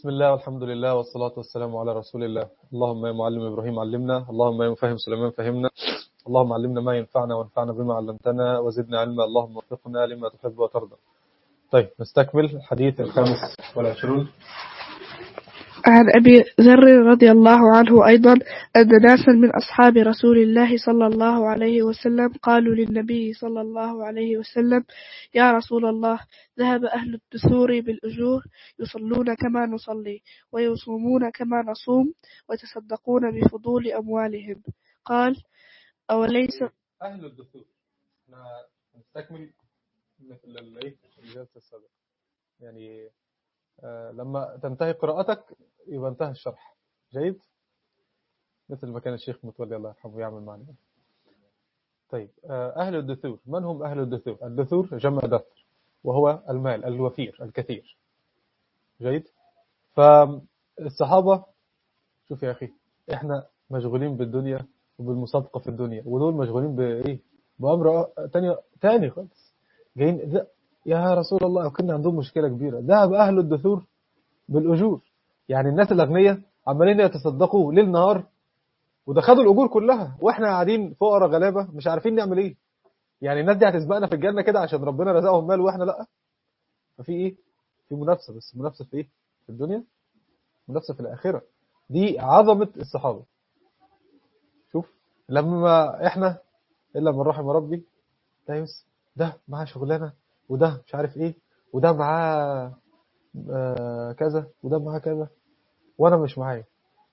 بسم الله والحمد لله والصلاة والسلام على رسول الله اللهم يا معلم إبراهيم علمنا اللهم يا مفهم سليمان فهمنا اللهم علمنا ما ينفعنا وانفعنا بما علمتنا وزدنا علما اللهم وفقنا لما تحب وترضى طيب نستكمل الحديث الخامس والعشرون عن أبي ذر رضي الله عنه أيضا أن ناسا من أصحاب رسول الله صلى الله عليه وسلم قالوا للنبي صلى الله عليه وسلم يا رسول الله ذهب أهل الدثور بالأجور يصلون كما نصلي ويصومون كما نصوم ويتصدقون بفضول أموالهم قال أوليس أهل الدثور احنا نستكمل مثل الايه الجلسة السابقة يعني آه لما تنتهي قراءتك يبقى انتهى الشرح جيد مثل ما كان الشيخ متولي الله يرحمه يعمل معنا طيب آه أهل الدثور من هم أهل الدثور الدثور جمع دثر وهو المال الوفير الكثير جيد فالصحابة شوف يا أخي احنا مشغولين بالدنيا وبالمسابقة في الدنيا ودول مشغولين بإيه بأمر تاني تاني خالص جايين ده يا رسول الله كنا عندهم مشكلة كبيرة ذهب أهل الدثور بالأجور يعني الناس الأغنياء عمالين يتصدقوا ليل نهار وده خدوا الأجور كلها وإحنا قاعدين فقراء غلابة مش عارفين نعمل إيه يعني الناس دي هتسبقنا في الجنة كده عشان ربنا رزقهم مال وإحنا لأ ففي إيه في منافسة بس منافسة في إيه في الدنيا منافسة في الآخرة دي عظمة الصحابة شوف لما إحنا إلا من رحم ربي ده ده معاه شغلانة وده مش عارف إيه وده معاه آه كذا وده معاه كذا وانا مش معايا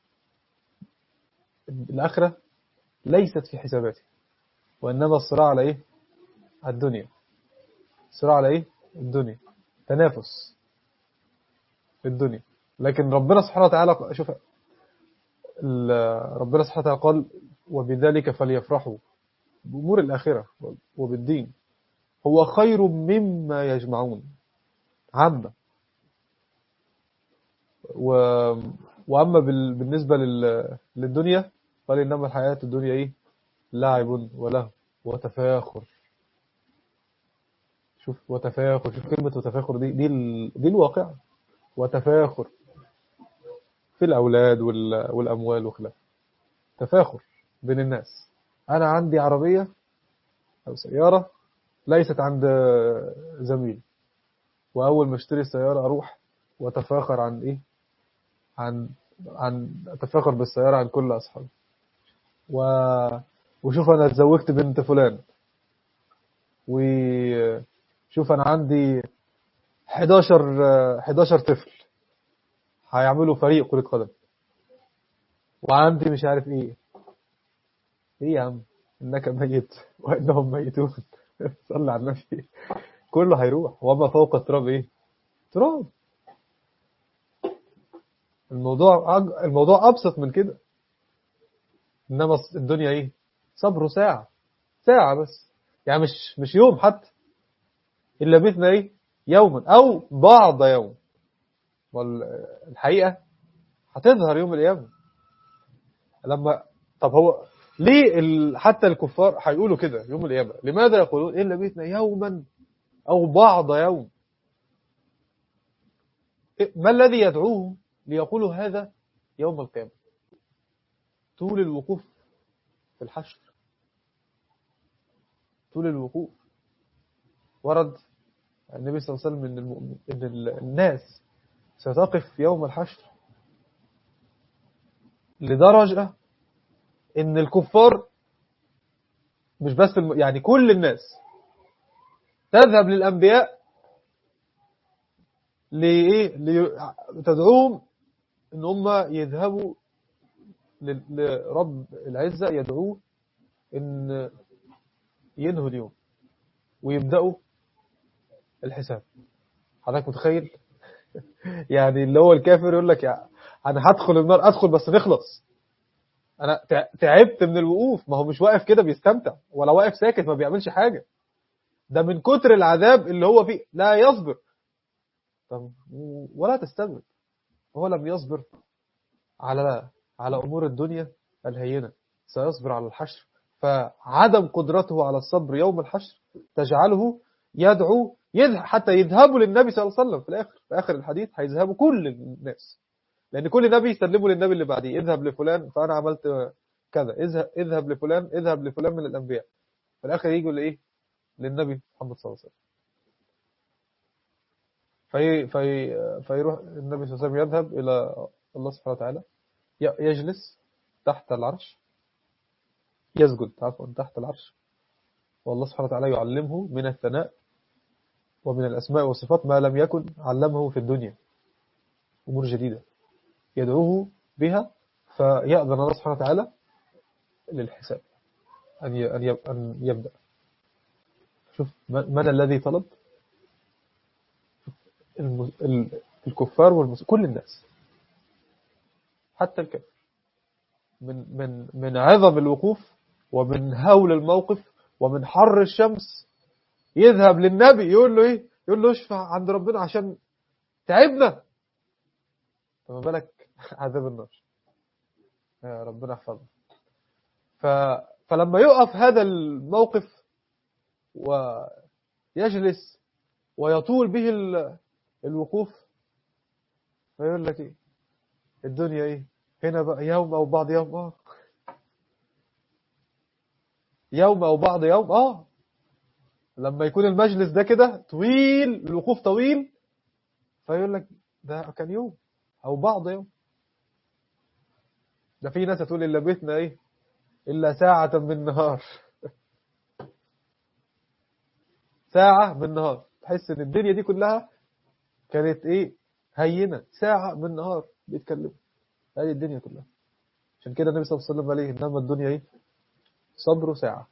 الاخره ليست في حساباتي وانما الصراع على ايه على الدنيا الصراع على ايه الدنيا تنافس في الدنيا لكن ربنا سبحانه وتعالى شوف ربنا سبحانه وتعالى قال وبذلك فليفرحوا بأمور الآخرة وبالدين هو خير مما يجمعون عامة و... وأما بال... بالنسبة لل... للدنيا قال إنما الحياة الدنيا إيه لعب وله وتفاخر شوف وتفاخر شوف كلمة وتفاخر دي دي, ال... دي الواقع وتفاخر في الأولاد وال... والأموال وخلافه تفاخر بين الناس أنا عندي عربية أو سيارة ليست عند زميل وأول ما اشتري السيارة أروح وأتفاخر عن إيه عن عن أتفاخر بالسيارة عن كل أصحابي و... وشوف أنا اتزوجت بنت فلان وشوف أنا عندي 11 11 طفل هيعملوا فريق كرة قدم وعندي مش عارف ايه ايه يا عم انك ميت وانهم ميتون صلي على النبي كله هيروح وما فوق التراب ايه تراب الموضوع الموضوع ابسط من كده انما الدنيا ايه صبره ساعة ساعة بس يعني مش مش يوم حتى الا مثنى ايه يوما او بعض يوم والحقيقة هتظهر يوم القيامة لما طب هو ليه ال... حتى الكفار هيقولوا كده يوم القيامة لماذا يقولون إلا بيتنا يوما أو بعض يوم ما الذي يدعوهم ليقولوا هذا يوم القيامة طول الوقوف في الحشر طول الوقوف ورد النبي صلى الله عليه وسلم إن, المؤمن... إن الناس ستقف يوم الحشر لدرجة ان الكفار مش بس الم... يعني كل الناس تذهب للأنبياء لإيه لتدعوهم ان هم يذهبوا لرب العزة يدعوه ان ينهوا اليوم ويبدأوا الحساب حضرتك متخيل يعني اللي هو الكافر يقول لك يعني انا هدخل النار ادخل بس نخلص انا تعبت من الوقوف ما هو مش واقف كده بيستمتع ولا واقف ساكت ما بيعملش حاجة ده من كتر العذاب اللي هو فيه لا يصبر طب ولا تستغرب هو لم يصبر على على امور الدنيا الهينة سيصبر على الحشر فعدم قدرته على الصبر يوم الحشر تجعله يدعو يذهب حتى يذهبوا للنبي صلى الله عليه وسلم في الآخر في آخر الحديث هيذهبوا كل الناس لأن كل نبي يسلموا للنبي اللي بعديه اذهب لفلان فأنا عملت كذا اذهب اذهب لفلان اذهب لفلان من الأنبياء في الآخر يجوا لإيه للنبي محمد صلى الله عليه وسلم في في فيروح النبي صلى الله عليه وسلم يذهب إلى الله سبحانه وتعالى يجلس تحت العرش يسجد عفوا تحت العرش والله سبحانه وتعالى يعلمه من الثناء ومن الأسماء والصفات ما لم يكن علمه في الدنيا أمور جديدة يدعوه بها فيأذن الله سبحانه وتعالى للحساب أن أن يبدأ شوف من الذي طلب الكفار والمسلمين كل الناس حتى الكافر من من من عظم الوقوف ومن هول الموقف ومن حر الشمس يذهب للنبي يقول له ايه يقول له اشفع عند ربنا عشان تعبنا فما بالك عذاب النار يا ربنا يحفظنا ف... فلما يقف هذا الموقف ويجلس ويطول به الوقوف فيقول لك ايه الدنيا ايه هنا بقى يوم او بعض يوم اه يوم او بعض يوم اه لما يكون المجلس ده كده طويل الوقوف طويل فيقول لك ده كان يوم او بعض يوم ده في ناس هتقول الا بيتنا ايه الا ساعة من نهار ساعة من نهار تحس ان الدنيا دي كلها كانت ايه هينة ساعة من نهار بيتكلموا هذه الدنيا كلها عشان كده النبي صلى الله عليه وسلم عليه انما الدنيا ايه صبر ساعة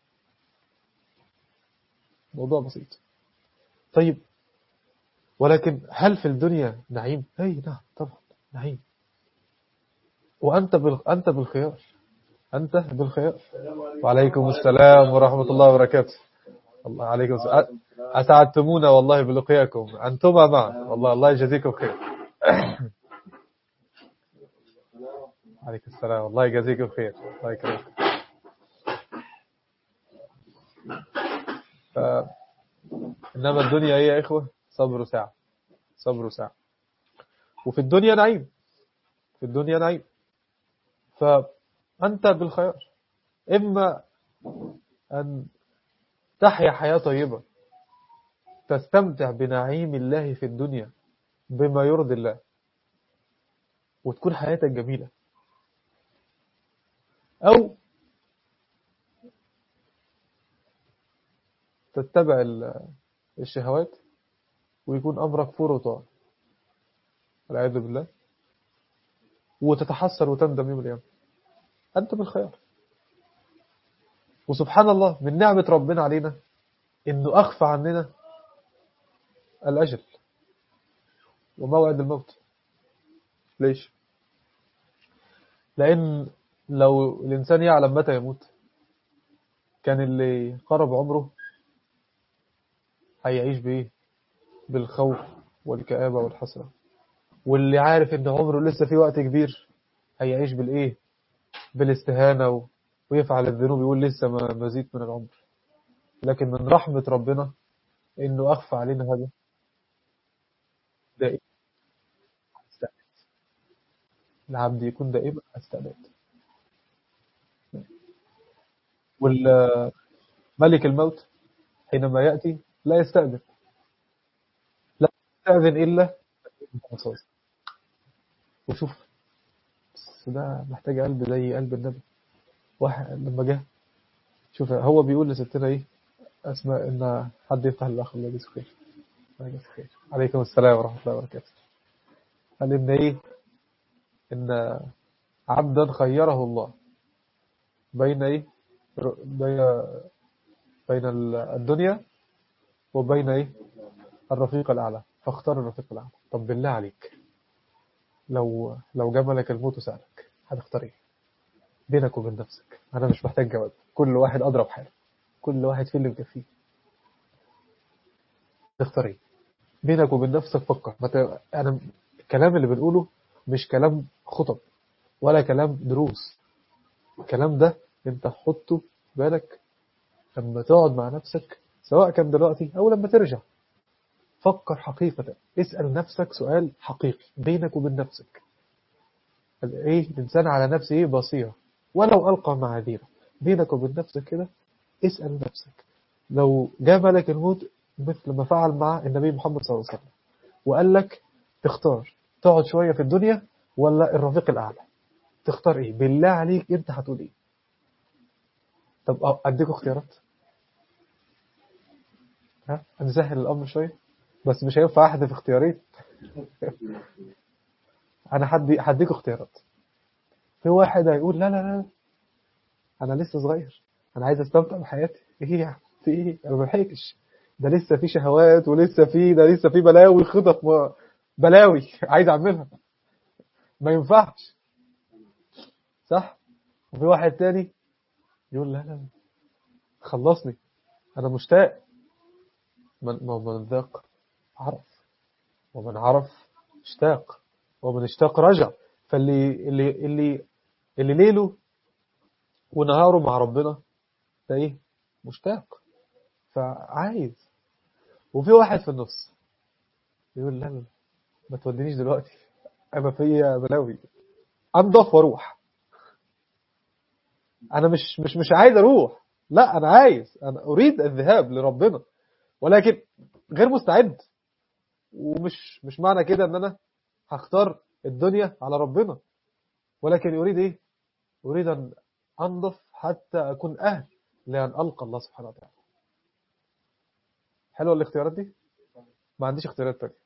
موضوع بسيط طيب ولكن هل في الدنيا نعيم اي نعم طبعا نعيم وأنت بال... أنت بالخيار أنت بالخيار وعليكم السلام ورحمة الله وبركاته الله عليكم السلام أسعدتمونا والله بلقياكم أنتما معا والله الله يجزيكم خير عليكم السلام والله يجزيكم خير الله يكرمكم ف... إنما الدنيا هي يا إخوة صبر ساعة صبر ساعة وفي الدنيا نعيم في الدنيا نعيم فأنت بالخيار إما أن تحيا حياة طيبة تستمتع بنعيم الله في الدنيا بما يرضي الله وتكون حياتك جميلة أو تتبع الشهوات ويكون أمرك فرطا والعياذ بالله وتتحسر وتندم يوم القيامة أنت بالخيار وسبحان الله من نعمة ربنا علينا إنه أخفى عننا الأجل وموعد الموت ليش؟ لأن لو الإنسان يعلم متى يموت كان اللي قرب عمره هيعيش بإيه؟ بالخوف والكآبة والحسرة واللي عارف ان عمره لسه في وقت كبير هيعيش بالايه بالاستهانة و... ويفعل الذنوب يقول لسه ما مزيد من العمر لكن من رحمة ربنا انه اخفى علينا هذا دائما العبد يكون دائما استعداد والملك الموت حينما يأتي لا يستأذن لا يستأذن إلا مصاص وشوف بس ده محتاج قلب زي قلب النبي واحد لما جه شوف هو بيقول لستنا ايه اسماء ان حد يفتح الاخ الله يجزيه خير الله يجزيه خير عليكم السلام ورحمه الله وبركاته قال ان ايه ان عبدا خيره الله بين ايه بين بين الدنيا وبين ايه الرفيق الاعلى فاختار الرفيق الاعلى طب بالله عليك لو لو جملك الموت وسألك هتختار ايه بينك وبين نفسك انا مش محتاج جواب كل واحد اضرب حاله كل واحد فيه اللي مكفيه تختار ايه بينك وبين نفسك فكر مت... انا الكلام اللي بنقوله مش كلام خطب ولا كلام دروس الكلام ده انت حطه بالك لما تقعد مع نفسك سواء كان دلوقتي او لما ترجع فكر حقيقة اسأل نفسك سؤال حقيقي بينك وبين نفسك ايه الإنسان على نفسه ايه بصيرة ولو ألقى معاذيره بينك وبين نفسك كده اسأل نفسك لو جاء ملك الموت مثل ما فعل مع النبي محمد صلى الله عليه وسلم وقال لك تختار تقعد شوية في الدنيا ولا الرفيق الأعلى تختار ايه بالله عليك انت هتقول ايه طب اديكوا اختيارات ها نسهل الامر شويه بس مش هينفع احذف اختيارين انا حد هديكوا اختيارات في واحد هيقول لا لا لا انا لسه صغير انا عايز استمتع بحياتي ايه يعني في ايه انا ما بلحقش ده لسه في شهوات ولسه في ده لسه في بلاوي خطط م... بلاوي عايز اعملها ما ينفعش صح وفي واحد تاني يقول لا لا خلصني انا مشتاق من من ذاق عرف ومن عرف اشتاق ومن اشتاق رجع فاللي اللي اللي اللي ليله ونهاره مع ربنا ده ايه مشتاق فعايز وفي واحد في النص يقول لا لا ما تودينيش دلوقتي انا فيا بلاوي انضف واروح انا مش مش مش عايز اروح لا انا عايز انا اريد الذهاب لربنا ولكن غير مستعد ومش مش معنى كده ان انا هختار الدنيا على ربنا ولكن اريد ايه اريد ان انضف حتى اكون اهل لان القى الله سبحانه وتعالى حلوه الاختيارات دي ما عنديش اختيارات تانية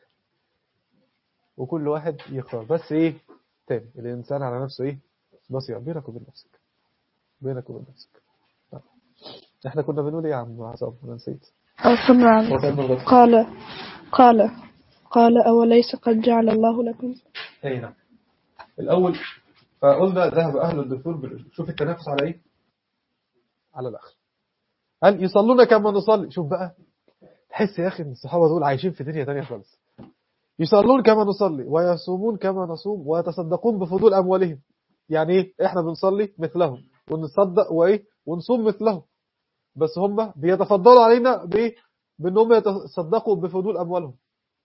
وكل واحد يختار بس ايه تاني الانسان على نفسه ايه بصير بينك وبين نفسك بينك وبين نفسك احنا كنا بنقول ايه يا عم عصام انا نسيت قال قال قال أوليس قد جعل الله لكم اي نعم الاول فقلنا ذهب اهل الدثور بالرجل شوف التنافس على ايه على الاخر هل يصلون كما نصلي شوف بقى تحس يا اخي ان الصحابه دول عايشين في دنيا ثانيه خالص يصلون كما نصلي ويصومون كما نصوم ويتصدقون بفضول اموالهم يعني ايه احنا بنصلي مثلهم ونتصدق وايه ونصوم مثلهم بس هم بيتفضلوا علينا بايه بانهم يتصدقوا بفضول اموالهم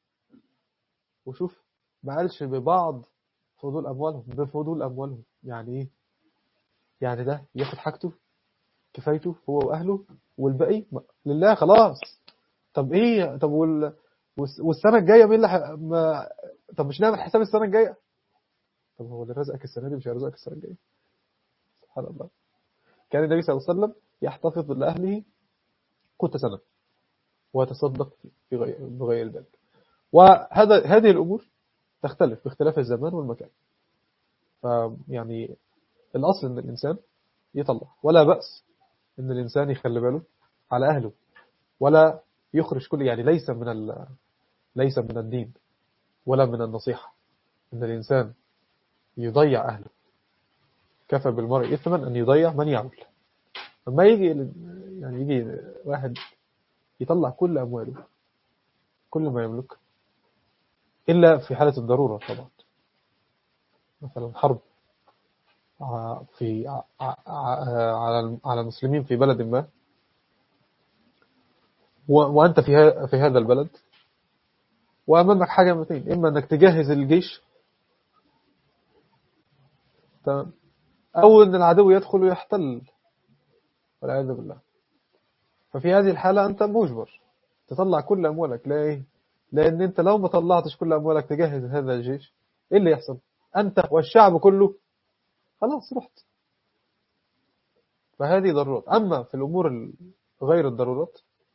وشوف ما قالش ببعض فضول اموالهم بفضول اموالهم يعني ايه يعني ده ياخد حاجته كفايته هو واهله والباقي لله خلاص طب ايه طب وال والسنه الجايه مين اللي ح... ما... طب مش نعمل حساب السنه الجايه طب هو اللي رزقك السنه دي مش هيرزقك السنه الجايه سبحان الله كان النبي صلى الله عليه وسلم يحتفظ لأهله قوت سنة ويتصدق في غير بغير ذلك وهذا هذه الأمور تختلف باختلاف الزمان والمكان فيعني الأصل أن الإنسان يطلع ولا بأس أن الإنسان يخلي باله على أهله ولا يخرج كل يعني ليس من ال... ليس من الدين ولا من النصيحة أن الإنسان يضيع أهله كفى بالمرء إثما أن يضيع من يعمل لما يجي يعني يجي واحد يطلع كل أمواله كل ما يملك إلا في حالة الضرورة طبعا مثلا حرب في على على المسلمين في بلد ما وأنت في في هذا البلد وأمامك حاجة من اثنين إما أنك تجهز الجيش تمام أو أن العدو يدخل ويحتل والعياذ بالله ففي هذه الحالة أنت مجبر تطلع كل أموالك لا إيه لأن أنت لو ما طلعتش كل أموالك تجهز هذا الجيش إيه اللي يحصل أنت والشعب كله خلاص رحت فهذه ضرورات أما في الأمور غير الضرورات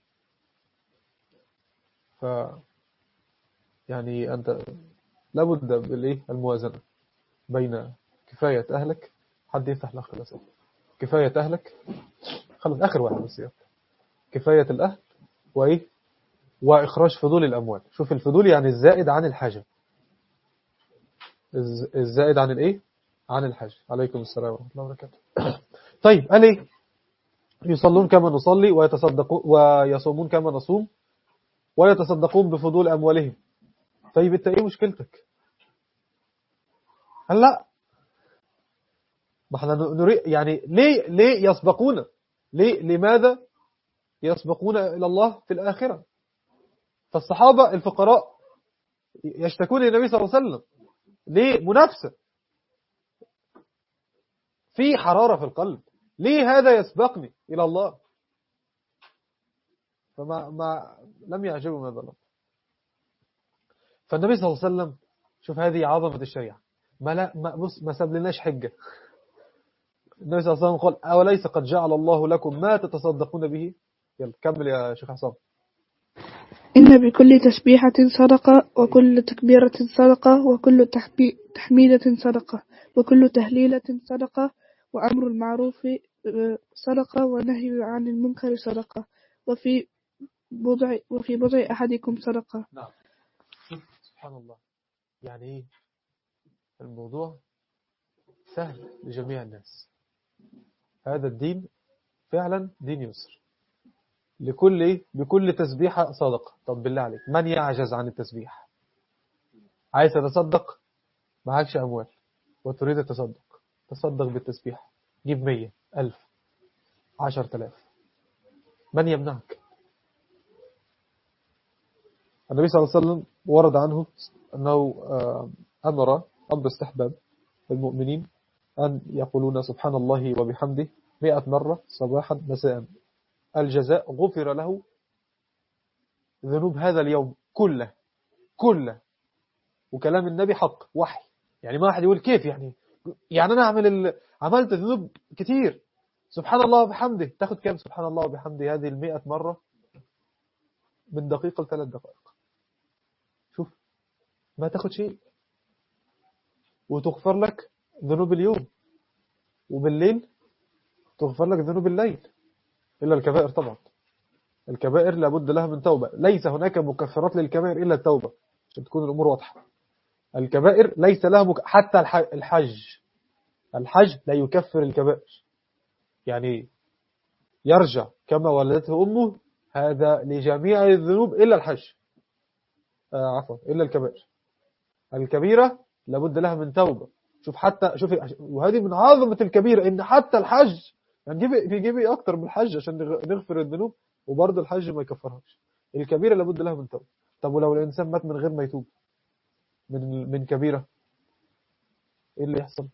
ف يعني أنت لابد بالإيه الموازنة بين كفاية أهلك حد يفتح الأخ الأسد كفاية أهلك خلص آخر واحد بس يلا كفاية الأهل وإيه وإخراج فضول الأموال شوف الفضول يعني الزائد عن الحاجة الزائد عن الإيه عن الحاجة عليكم السلام ورحمة الله وبركاته طيب قال إيه يصلون كما نصلي ويتصدقون ويصومون كما نصوم ويتصدقون بفضول أموالهم طيب انت ايه مشكلتك هل لا ما احنا نريد يعني ليه ليه يسبقون ليه لماذا يسبقون إلى الله في الآخرة فالصحابة الفقراء يشتكون للنبي صلى الله عليه وسلم ليه منافسة في حرارة في القلب ليه هذا يسبقني إلى الله فما ما لم يعجبه ما بلغ فالنبي صلى الله عليه وسلم شوف هذه عظمة الشريعة ما لا ما بص ما ساب لناش حجة النبي صلى الله عليه وسلم قال أوليس قد جعل الله لكم ما تتصدقون به يلا كمل يا شيخ حسام إن بكل تسبيحة صدقة وكل تكبيرة صدقة وكل تحبي- تحميدة صدقة وكل تهليلة صدقة وأمر المعروف آه، صدقة ونهي عن المنكر صدقة وفي بضع وفي بضع أحدكم صدقة نعم شوف سبحان الله يعني ايه الموضوع سهل لجميع الناس هذا الدين فعلا دين يسر لكل ايه بكل تسبيحة صدقة طب بالله عليك من يعجز عن التسبيح عايز تتصدق معكش أموال وتريد التصدق تصدق بالتسبيح جيب مية ألف عشر تلاف من يمنعك النبي صلى الله عليه وسلم ورد عنه أنه آه، أمر أمر استحباب المؤمنين أن يقولون سبحان الله وبحمده مئة مرة صباحا مساء الجزاء غفر له ذنوب هذا اليوم كله كله وكلام النبي حق وحي يعني ما أحد يقول كيف يعني يعني أنا أعمل ال... عملت ذنوب كتير سبحان الله وبحمده تاخد كام سبحان الله وبحمده هذه المئة مرة من دقيقة لثلاث دقائق شوف ما تاخد شيء وتغفر لك ذنوب اليوم وبالليل تغفر لك ذنوب الليل إلا الكبائر طبعا الكبائر لابد لها من توبة ليس هناك مكفرات للكبائر إلا التوبة عشان تكون الأمور واضحة الكبائر ليس لها مك... حتى الح... الحج الحج لا يكفر الكبائر يعني يرجع كما ولدته أمه هذا لجميع الذنوب إلا الحج آه عفوا إلا الكبائر الكبيرة لابد لها من توبة شوف حتى شوف وهذه من عظمة الكبيرة إن حتى الحج هنجيب يعني جيب ايه أكتر من الحج عشان نغفر الذنوب وبرضه الحج ما يكفرهاش الكبيرة لابد لها من توبة طب ولو الإنسان مات من غير ما يتوب من من كبيرة إيه اللي يحصل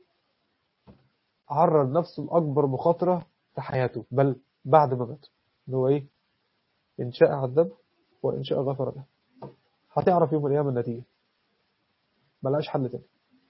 عرض نفسه لأكبر مخاطرة في حياته بل بعد ما مات اللي هو إيه إن شاء عذب وإن شاء غفر له هتعرف يوم القيامة النتيجة ملهاش حل تاني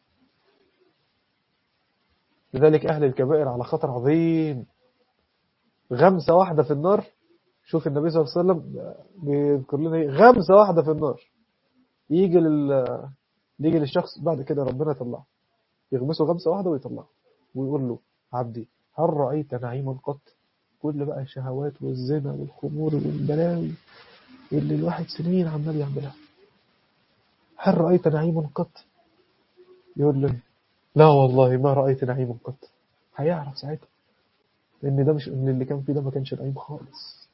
لذلك أهل الكبائر على خطر عظيم غمسة واحدة في النار شوف النبي صلى الله عليه وسلم بيذكر لنا ايه غمسة واحدة في النار يجي لل يجي للشخص بعد كده ربنا يطلعه يغمسه غمسة واحدة ويطلعه ويقول له عبدي هل رأيت نعيما قط كل بقى الشهوات والزنا والخمور والبلاوي اللي الواحد سنين عمال يعملها هل رأيت نعيما قط يقول له لا والله ما رأيت نعيما قط هيعرف ساعتها لأن ده مش إن اللي كان فيه ده ما كانش نعيم خالص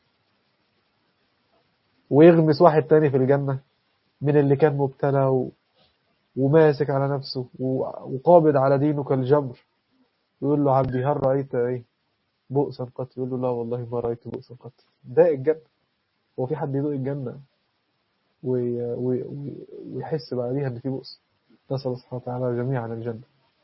ويغمس واحد تاني في الجنة من اللي كان مبتلى و... وماسك على نفسه و... وقابض على دينه كالجمر يقول له عبدي هل رأيت ايه بؤسا قط يقول له لا والله ما رأيت بؤسا قط ده الجنة هو في حد يدوق الجنة وي... وي... ويحس بعديها ان في بؤس نسأل الله سبحانه وتعالى جميعا الجنة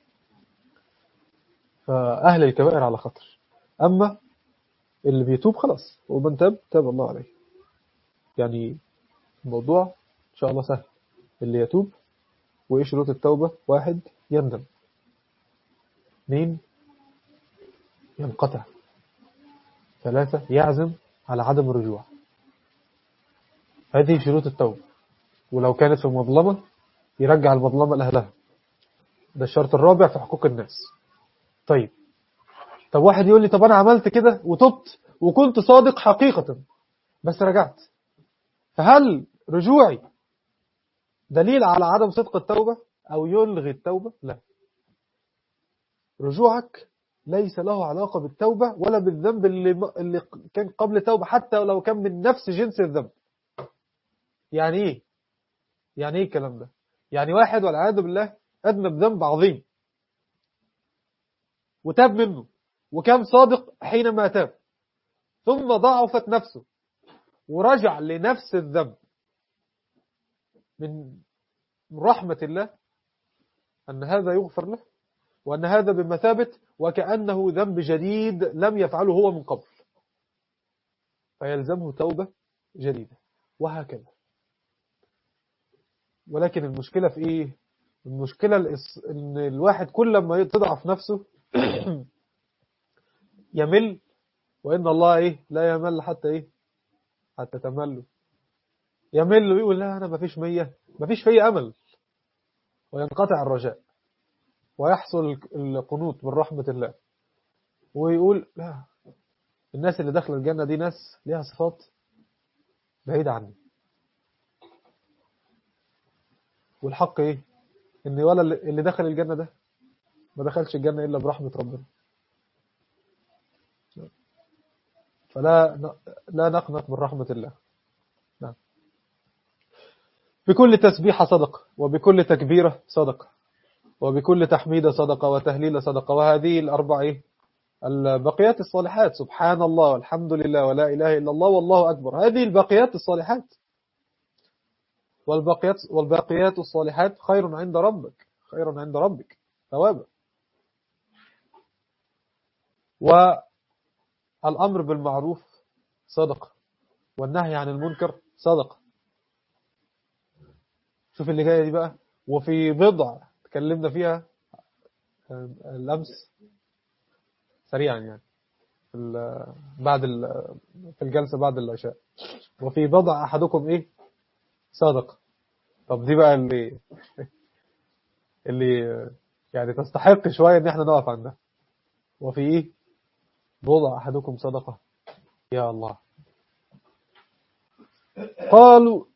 فأهل الكبائر على خطر أما اللي بيتوب خلاص ومن تاب تاب الله عليه يعني الموضوع إن شاء الله سهل اللي يتوب وإيه شروط التوبة واحد يندم اثنين ينقطع ثلاثة يعزم على عدم الرجوع هذه شروط التوبة ولو كانت في مظلمة يرجع المظلمة لأهلها ده الشرط الرابع في حقوق الناس طيب طب واحد يقول لي طب أنا عملت كده وتبت وكنت صادق حقيقة بس رجعت فهل رجوعي دليل على عدم صدق التوبة أو يلغي التوبة لا رجوعك ليس له علاقة بالتوبة ولا بالذنب اللي, اللي كان قبل التوبة حتى لو كان من نفس جنس الذنب يعني ايه يعني ايه الكلام ده يعني واحد والعياذ بالله أذنب ذنب عظيم وتاب منه وكان صادق حينما تاب ثم ضعفت نفسه ورجع لنفس الذنب من رحمة الله أن هذا يغفر له وأن هذا بمثابة وكأنه ذنب جديد لم يفعله هو من قبل فيلزمه توبة جديدة وهكذا ولكن المشكلة في إيه المشكلة الإص- إن الواحد كل ما تضعف نفسه يمل وإن الله إيه لا يمل حتى إيه حتى تمله يمل ويقول لا أنا مفيش مية مفيش فيا أمل وينقطع الرجاء ويحصل القنوط من رحمة الله ويقول لا الناس اللي داخل الجنة دي ناس ليها صفات بعيدة عني والحق ايه ان ولا اللي اللي دخل الجنة ده ما دخلش الجنة الا برحمة ربنا فلا لا نقنط من رحمة الله نعم بكل تسبيحة صدقة وبكل تكبيرة صدقة وبكل تحميد صدقة وتهليل صدقة وهذه الأربع إيه؟ البقيات الصالحات سبحان الله والحمد لله ولا إله إلا الله والله أكبر هذه البقيات الصالحات والبقيات, والباقيات الصالحات خير عند ربك خير عند ربك ثوابا والأمر بالمعروف صدقة والنهي عن المنكر صدقة شوف اللي جاية دي بقى وفي بضع تكلمنا فيها الأمس سريعا يعني في ال- بعد ال- في الجلسة بعد العشاء وفي بضع أحدكم إيه صادق طب دي بقى اللي اللي يعني تستحق شوية إن إحنا نقف عندها وفي إيه بضع أحدكم صدقة يا الله قالوا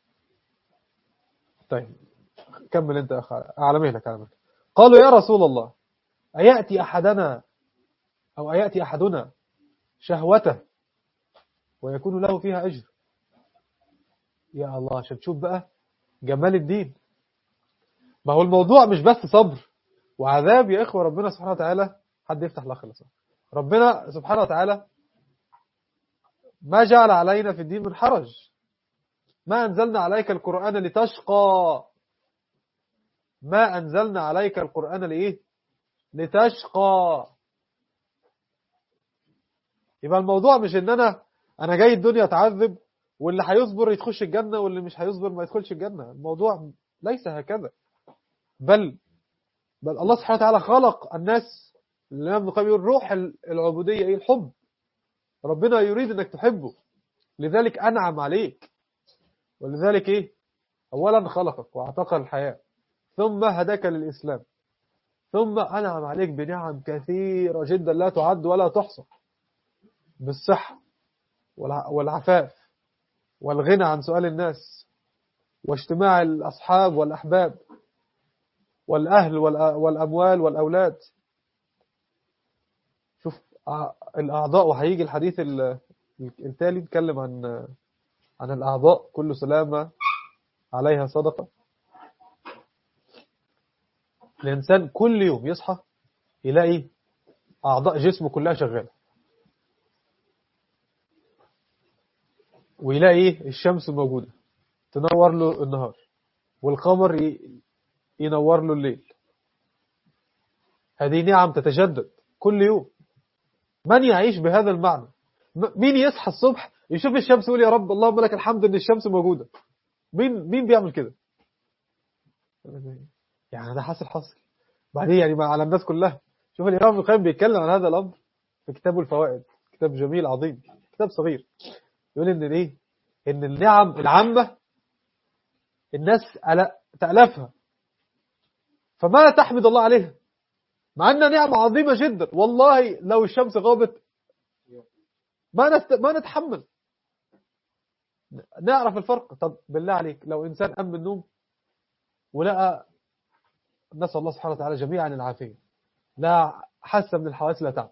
طيب كمل أنت يا أخ على مهلك على مهلك قالوا يا رسول الله أيأتي أحدنا أو أيأتي أحدنا شهوته ويكون له فيها أجر يا الله عشان تشوف بقى جمال الدين ما هو الموضوع مش بس صبر وعذاب يا إخوة ربنا سبحانه وتعالى حد يفتح الأخ لصح ربنا سبحانه وتعالى ما جعل علينا في الدين من حرج ما أنزلنا عليك القرآن لتشقى ما أنزلنا عليك القرآن لإيه لتشقى يبقى الموضوع مش ان انا انا جاي الدنيا اتعذب واللي هيصبر يخش الجنة واللي مش هيصبر ما يدخلش الجنة الموضوع ليس هكذا بل بل الله سبحانه وتعالى خلق الناس الإمام ابن القيم يقول روح العبودية ايه الحب ربنا يريد انك تحبه لذلك انعم عليك ولذلك ايه اولا خلقك واعتق الحياة ثم هداك للإسلام ثم أنعم عليك بنعم كثيرة جدا لا تعد ولا تحصى بالصحة والعفاف والغنى عن سؤال الناس واجتماع الأصحاب والأحباب والأهل والأموال والأولاد شوف الأعضاء وهيجي الحديث التالي نتكلم عن عن الأعضاء كل سلامة عليها صدقة الإنسان كل يوم يصحى يلاقي أعضاء جسمه كلها شغالة ويلاقي الشمس موجودة تنور له النهار والقمر ينور له الليل هذه نعم تتجدد كل يوم من يعيش بهذا المعنى مين يصحى الصبح يشوف الشمس يقول يا رب اللهم لك الحمد ان الشمس موجودة مين مين بيعمل كده يعني ده حاصل حاصل بعدين يعني على الناس كلها شوف الإمام ابن القيم بيتكلم عن هذا الأمر في كتابه الفوائد كتاب جميل عظيم كتاب صغير يقول إن إيه إن النعم العامة الناس تألفها فما تحمد الله عليها مع أنها نعمة عظيمة جدا والله لو الشمس غابت ما نست... ما نتحمل نعرف الفرق طب بالله عليك لو إنسان قام من النوم ولقى نسأل الله سبحانه وتعالى جميعا العافية لا حس من الحواس لا تعب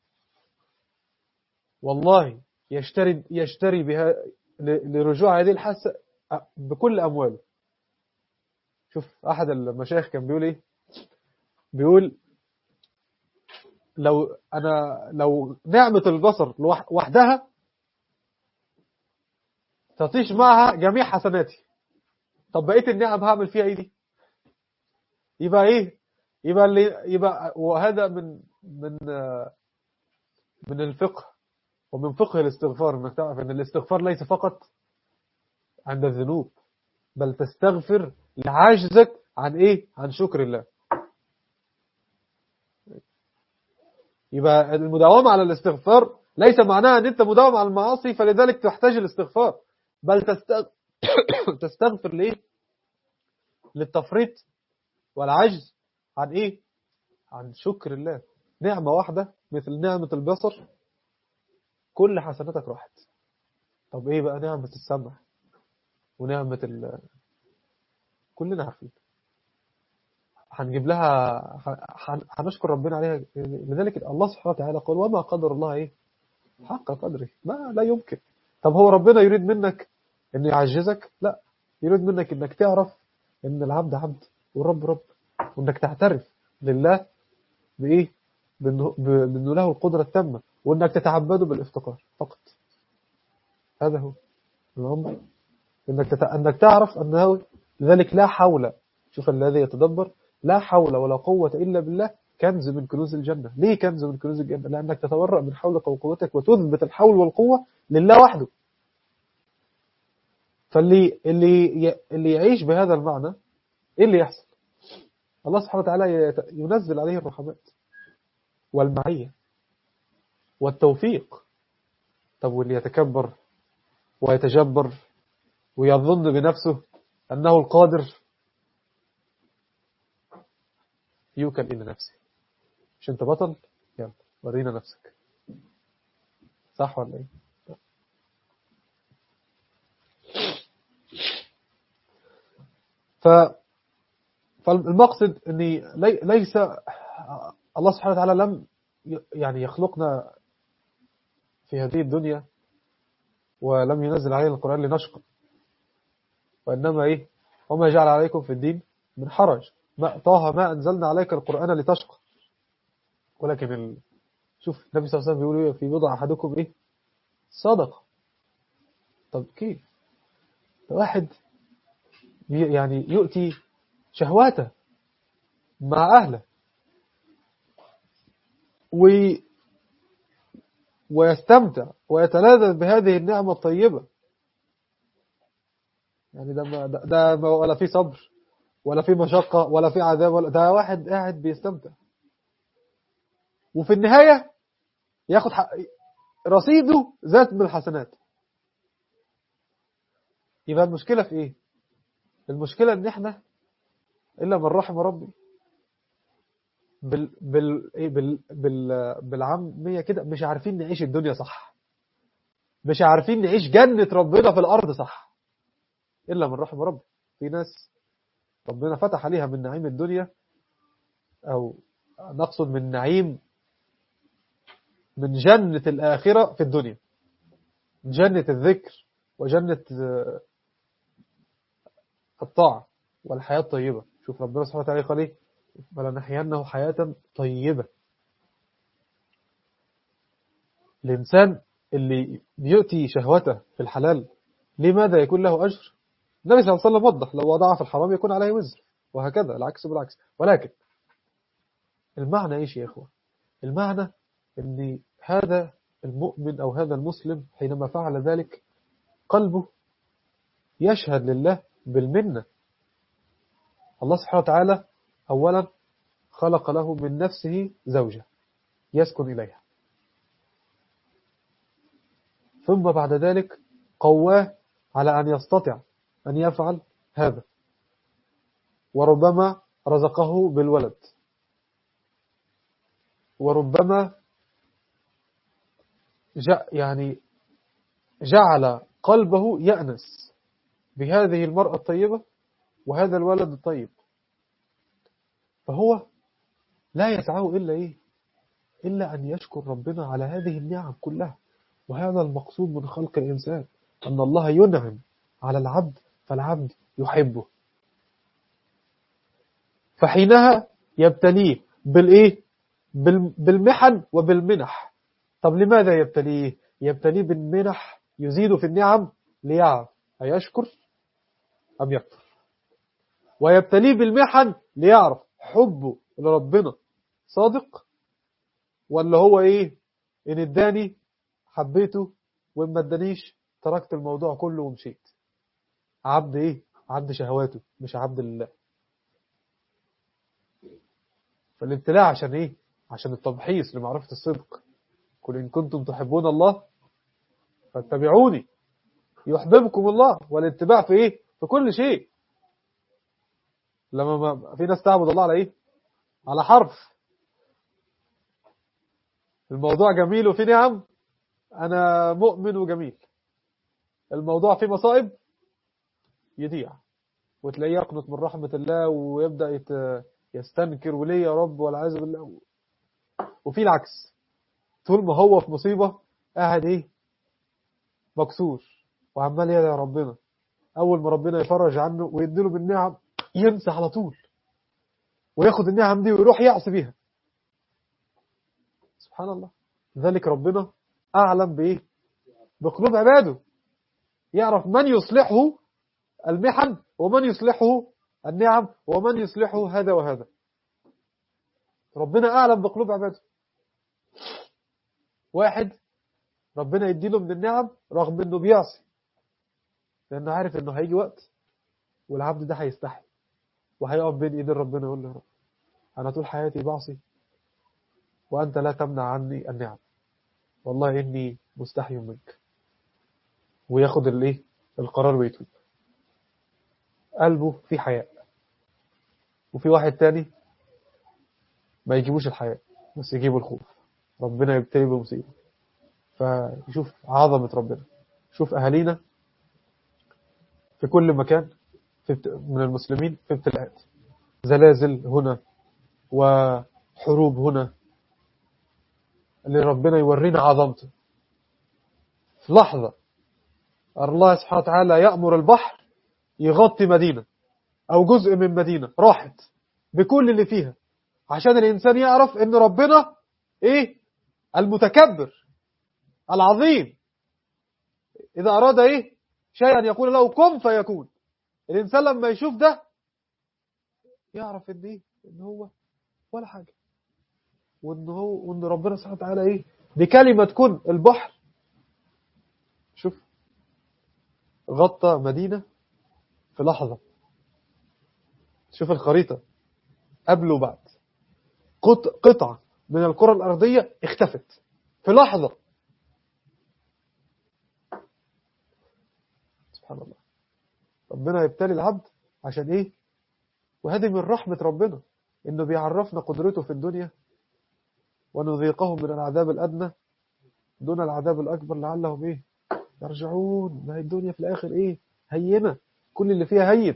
والله يشتري يشتري بها لرجوع هذه الحاسة بكل أمواله شوف أحد المشايخ كان بيقول إيه بيقول لو أنا لو نعمة البصر وحدها تطيش معها جميع حسناتي طب بقية النعم هعمل فيها ايه دي يبقى ايه يبقى اللي يبقى وهذا من من من الفقه ومن فقه الاستغفار انك تعرف ان الاستغفار ليس فقط عند الذنوب بل تستغفر لعاجزك عن ايه عن شكر الله يبقى المداومة على الاستغفار ليس معناها ان انت مداوم على المعاصي فلذلك تحتاج الاستغفار بل تستغ... تستغفر ليه للتفريط والعجز عن ايه عن شكر الله نعمة واحدة مثل نعمة البصر كل حسناتك راحت طب ايه بقى نعمة السمع ونعمة ال... كلنا عارفين هنجيب لها هن- هنشكر ربنا عليها لذلك الله سبحانه وتعالى قال وما قدر الله ايه حق قدره ما لا يمكن طب هو ربنا يريد منك انه يعجزك لا يريد منك انك تعرف ان العبد عبد والرب رب وانك تعترف لله بايه بانه ب- بانه له القدره التامه وانك تتعبده بالافتقار فقط هذا هو الامر انك تت... انك تعرف انه لذلك لا حول شوف الذي يتدبر لا حول ولا قوة إلا بالله كنز من كنوز الجنة ليه كنز من كنوز الجنة لأنك تتورع من حولك وقوتك وتثبت الحول والقوة لله وحده فاللي اللي ي... اللي يعيش بهذا المعنى إيه اللي يحصل الله سبحانه وتعالى يت- ينزل عليه الرحمات والمعية والتوفيق طب واللي يتكبر ويتجبر ويظن بنفسه أنه القادر يوكل إلى نفسه مش أنت بطل يلا ورينا نفسك صح ولا إيه ف فالمقصد أني لي- ليس الله سبحانه وتعالى لم ي- يعني يخلقنا في هذه الدنيا ولم ينزل علينا القرآن لنشقى وإنما إيه وما جعل عليكم في الدين من حرج ما طه ما أنزلنا عليك القرآن لتشقى ولكن ال... شوف النبي صلى الله عليه وسلم بيقول إيه؟ في بضع أحدكم إيه صدقة طب كيف ده واحد ي- يعني يؤتي شهواته مع أهله وي ويستمتع ويتلاذذ بهذه النعمة الطيبة يعني ده ما ده, ده ما ولا في صبر ولا في مشقة ولا في عذاب ولا ده واحد قاعد بيستمتع وفي النهاية ياخد حق رصيده ذات من الحسنات يبقى المشكلة في ايه المشكلة ان احنا الا من رحم ربي بال بال ايه بال بال بالعامية كده مش عارفين نعيش الدنيا صح مش عارفين نعيش جنة ربنا في الارض صح الا من رحم ربي في ناس ربنا فتح عليها من نعيم الدنيا او نقصد من نعيم من جنة الآخرة في الدنيا جنة الذكر وجنة آه، الطاعة والحياة الطيبة شوف ربنا سبحانه وتعالى قال ايه ولنحيينه حياة طيبة الإنسان اللي بيؤتي شهوته في الحلال لماذا يكون له أجر النبي صلى الله عليه وسلم وضح لو وضع في الحرام يكون عليه وزر وهكذا العكس بالعكس ولكن المعنى ايش يا اخوة المعنى ان هذا المؤمن او هذا المسلم حينما فعل ذلك قلبه يشهد لله بالمنة الله سبحانه وتعالى اولا خلق له من نفسه زوجة يسكن إليها ثم بعد ذلك قواه على أن يستطيع أن يفعل هذا وربما رزقه بالولد وربما جاء يعني جعل قلبه يأنس بهذه المرأة الطيبة وهذا الولد الطيب فهو لا يسعه إلا إيه إلا أن يشكر ربنا على هذه النعم كلها وهذا المقصود من خلق الإنسان أن الله ينعم على العبد فالعبد يحبه فحينها يبتليه بالإيه بال- بالمحن وبالمنح طب لماذا يبتليه يبتليه بالمنح يزيد في النعم ليعرف أيشكر أم يكفر ويبتليه بالمحن ليعرف حبه لربنا صادق ولا هو ايه ان اداني حبيته وان ما ادانيش تركت الموضوع كله ومشيت عبد ايه عبد شهواته مش عبد لله فالابتلاء عشان ايه عشان التمحيص لمعرفة الصدق قل إن كنتم تحبون الله فاتبعوني يحببكم الله والاتباع في ايه في كل شيء لما ما في ناس تعبد الله على ايه على حرف الموضوع جميل وفي نعم انا مؤمن وجميل الموضوع فيه مصائب يضيع وتلاقيه يقنط من رحمة الله ويبدأ يت... يستنكر وليه يا رب والعياذ بالله وفي العكس طول ما هو في مصيبة قاعد ايه مكسور وعمال يدعي ربنا اول ما ربنا يفرج عنه ويديله بالنعم ينسى على طول وياخد النعم دي ويروح يعصي بيها سبحان الله ذلك ربنا اعلم بايه بقلوب عباده يعرف من يصلحه المحن ومن يصلحه النعم ومن يصلحه هذا وهذا ربنا أعلم بقلوب عباده واحد ربنا يديله من النعم رغم انه بيعصي لانه عارف انه هيجي وقت والعبد ده هيستحي وهيقف بين ايدين ربنا يقول له يا رب انا طول حياتي بعصي وانت لا تمنع عني النعم والله اني مستحي منك وياخد الايه القرار ويتوب قلبه في حياء وفي واحد تاني ما يجيبوش الحياء بس يجيبوا الخوف ربنا يبتلي بمصيبة فيشوف عظمة ربنا شوف أهالينا في كل مكان في من المسلمين في ابتلاءات زلازل هنا وحروب هنا اللي ربنا يورينا عظمته في لحظة الله سبحانه وتعالى يأمر البحر يغطي مدينة أو جزء من مدينة راحت بكل اللي فيها عشان الإنسان يعرف إن ربنا إيه المتكبر العظيم إذا أراد إيه شيئا يقول له كن فيكون الإنسان لما يشوف ده يعرف إن إيه إن هو ولا حاجة وإن هو وإن ربنا سبحانه وتعالى إيه بكلمة كن البحر شوف غطى مدينة في لحظة شوف الخريطة قبل وبعد قطعة من الكرة الأرضية اختفت في لحظة سبحان الله ربنا يبتلي العبد عشان ايه وهذه من رحمة ربنا انه بيعرفنا قدرته في الدنيا ونذيقهم من العذاب الأدنى دون العذاب الأكبر لعلهم ايه يرجعون ما هي الدنيا في الآخر ايه هينة كل اللي فيها هين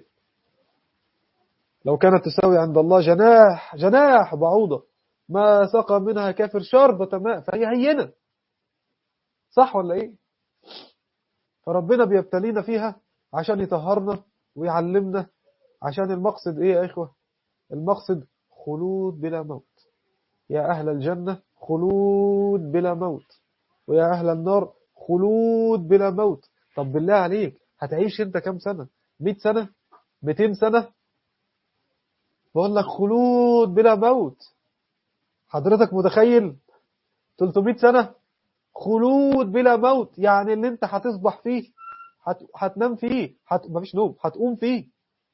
لو كانت تساوي عند الله جناح جناح بعوضة ما سقى منها كافر شربة ماء فهي هينة صح ولا ايه فربنا بيبتلينا فيها عشان يطهرنا ويعلمنا عشان المقصد ايه يا اخوة المقصد خلود بلا موت يا اهل الجنة خلود بلا موت ويا اهل النار خلود بلا موت طب بالله عليك هتعيش انت كم سنة 100 سنة 200 سنة بقول لك خلود بلا موت حضرتك متخيل 300 سنة خلود بلا موت يعني اللي انت هتصبح فيه هت... هتنام فيه هت... مفيش نوم هتقوم فيه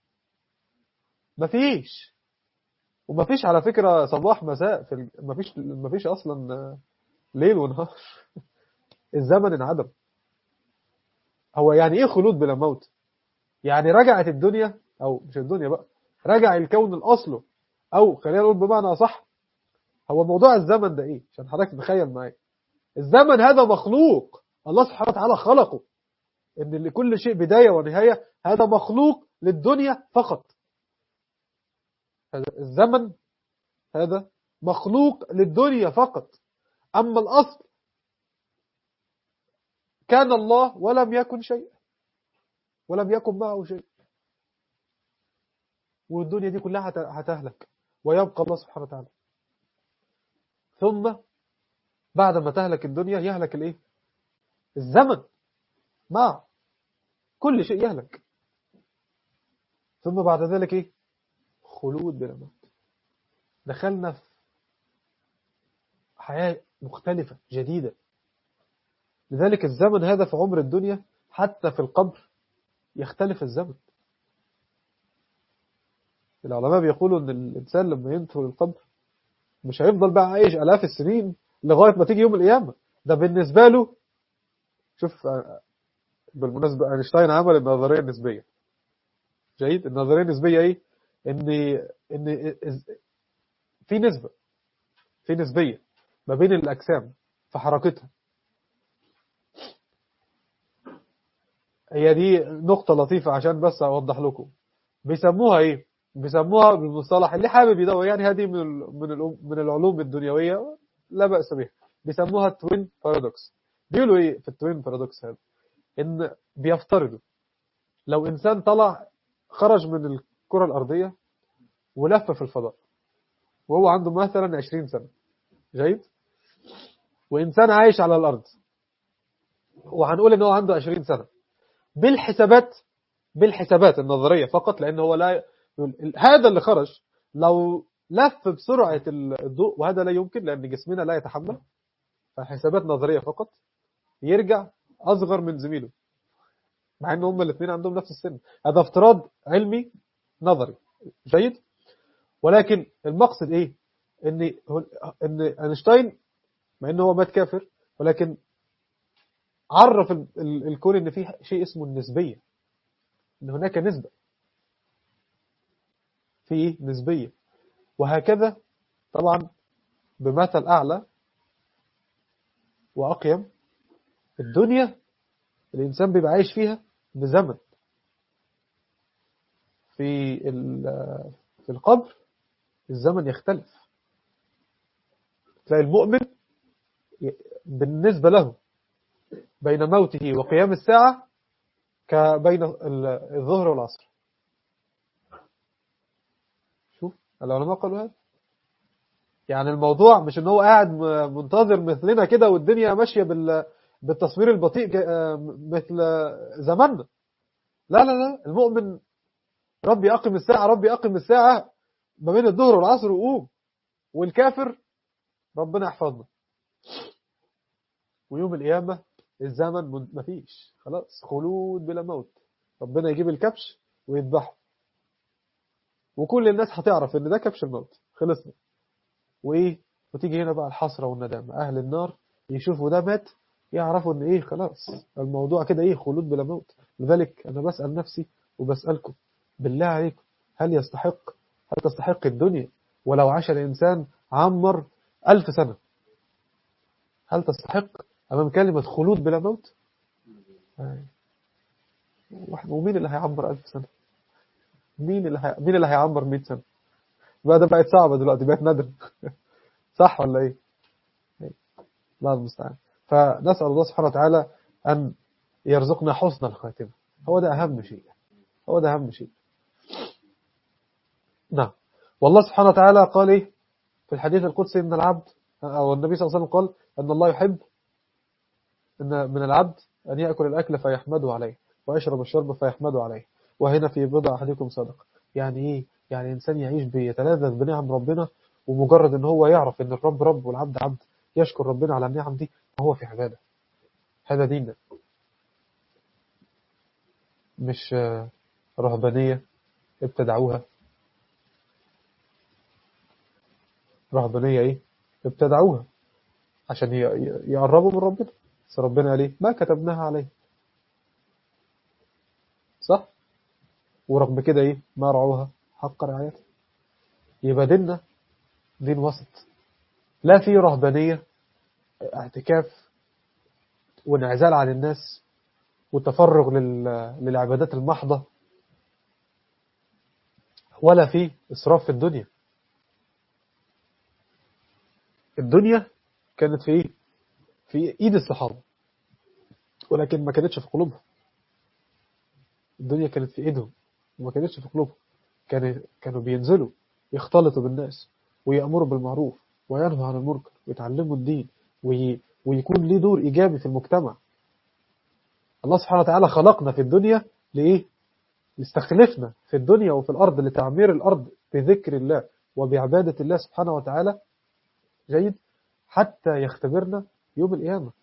مفيش ومفيش على فكرة صباح مساء في ال... مفيش مفيش اصلا ليل ونهار الزمن انعدم هو يعني ايه خلود بلا موت يعني رجعت الدنيا او مش الدنيا بقى رجع الكون الاصله او خلينا نقول بمعنى صح هو موضوع الزمن ده ايه عشان حضرتك تخيل معايا الزمن هذا مخلوق الله سبحانه وتعالى خلقه ان لكل شيء بداية ونهاية هذا مخلوق للدنيا فقط الزمن هذا مخلوق للدنيا فقط أما الأصل كان الله ولم يكن شيء ولم يكن معه شيء والدنيا دي كلها هتهلك ويبقى الله سبحانه وتعالى ثم بعد ما تهلك الدنيا يهلك الايه الزمن مع كل شيء يهلك ثم بعد ذلك ايه خلود بلا موت دخلنا في حياة مختلفة جديدة لذلك الزمن هذا في عمر الدنيا حتى في القبر يختلف الزمن العلماء بيقولوا ان الانسان لما يدخل القبر مش هيفضل بقى عايش الاف السنين لغايه ما تيجي يوم القيامه ده بالنسبه له شوف بالمناسبه اينشتاين عمل النظريه النسبيه جيد النظريه النسبيه ايه ان ان في نسبه في نسبيه ما بين الاجسام في حركتها هي دي نقطة لطيفة عشان بس أوضح لكم بيسموها إيه؟ بيسموها بالمصطلح اللي حابب يدور يعني هذه من من من العلوم الدنيوية لا بأس بها بيسموها التوين بارادوكس بيقولوا إيه في التوين بارادوكس هذا؟ إن بيفترضوا لو إنسان طلع خرج من الكرة الأرضية ولف في الفضاء وهو عنده مثلا 20 سنة جيد؟ وإنسان عايش على الأرض وهنقول إن هو عنده 20 سنة بالحسابات بالحسابات النظرية فقط لأن هو لا هذا اللي خرج لو لف بسرعة الضوء وهذا لا يمكن لأن جسمنا لا يتحمل فحسابات نظرية فقط يرجع أصغر من زميله مع أن هم الاثنين عندهم نفس السن هذا افتراض علمي نظري جيد ولكن المقصد إيه إن إن أينشتاين مع أنه هو مات كافر ولكن عرف الكون ان فيه شيء اسمه النسبية ان هناك نسبة في نسبية وهكذا طبعا بمثل أعلى وأقيم الدنيا الإنسان بيبقى عايش فيها بزمن في في القبر الزمن يختلف تلاقي المؤمن بالنسبة له بين موته وقيام الساعة كبين الظهر والعصر شوف العلماء قالوا هذا يعني الموضوع مش ان هو قاعد منتظر مثلنا كده والدنيا ماشية بالتصوير البطيء مثل زماننا لا لا لا المؤمن ربي أقم الساعة ربي أقم الساعة ما بين الظهر والعصر وقوم والكافر ربنا يحفظنا ويوم القيامة الزمن مفيش خلاص خلود بلا موت ربنا يجيب الكبش ويذبحه وكل الناس هتعرف ان ده كبش الموت خلصنا وايه وتيجي هنا بقى الحسرة والندامة اهل النار يشوفوا ده مات يعرفوا ان ايه خلاص الموضوع كده ايه خلود بلا موت لذلك انا بسأل نفسي وبسألكم بالله عليكم هل يستحق هل تستحق الدنيا ولو عاش الإنسان عمر ألف سنة هل تستحق أمام كلمة خلود بلا موت ومين اللي هيعمر ألف سنة مين اللي هي... مين اللي هيعمر 100 سنة بقى ده بقت صعبة دلوقتي بقت نادر صح ولا ايه الله المستعان فنسأل الله سبحانه وتعالى أن يرزقنا حسن الخاتمة هو ده أهم شيء هو ده أهم شيء نعم والله سبحانه وتعالى قال إيه في الحديث القدسي إن العبد أو النبي صلى الله عليه وسلم قال أن الله يحب أن من العبد أن يأكل الأكل فيحمده عليه ويشرب الشرب فيحمده عليه وهنا في بضع أحدكم صدق يعني إيه يعني إنسان يعيش بيتلذذ بنعم ربنا ومجرد إن هو يعرف إن الرب رب والعبد عبد يشكر ربنا على النعم دي وهو في عبادة هذا ديننا مش رهبانية ابتدعوها رهبانية ايه ابتدعوها عشان يقربوا من ربنا بس ربنا قال ايه ما كتبناها عليه صح ورغم كده ايه ما رعوها حق رعايتها يبقى ديننا دين وسط لا في رهبانية اعتكاف وانعزال عن الناس وتفرغ للعبادات المحضة ولا في إسراف في الدنيا الدنيا كانت في ايه في ايد الصحابة ولكن ما كانتش في قلوبهم الدنيا كانت في ايدهم وما كانتش في قلوبهم كان كانوا بينزلوا يختلطوا بالناس ويأمروا بالمعروف وينهوا عن المنكر ويتعلموا الدين وي... ويكون ليه دور إيجابي في المجتمع الله سبحانه وتعالى خلقنا في الدنيا لإيه؟ يستخلفنا في الدنيا وفي الأرض لتعمير الأرض بذكر الله وبعبادة الله سبحانه وتعالى جيد حتى يختبرنا يوم القيامة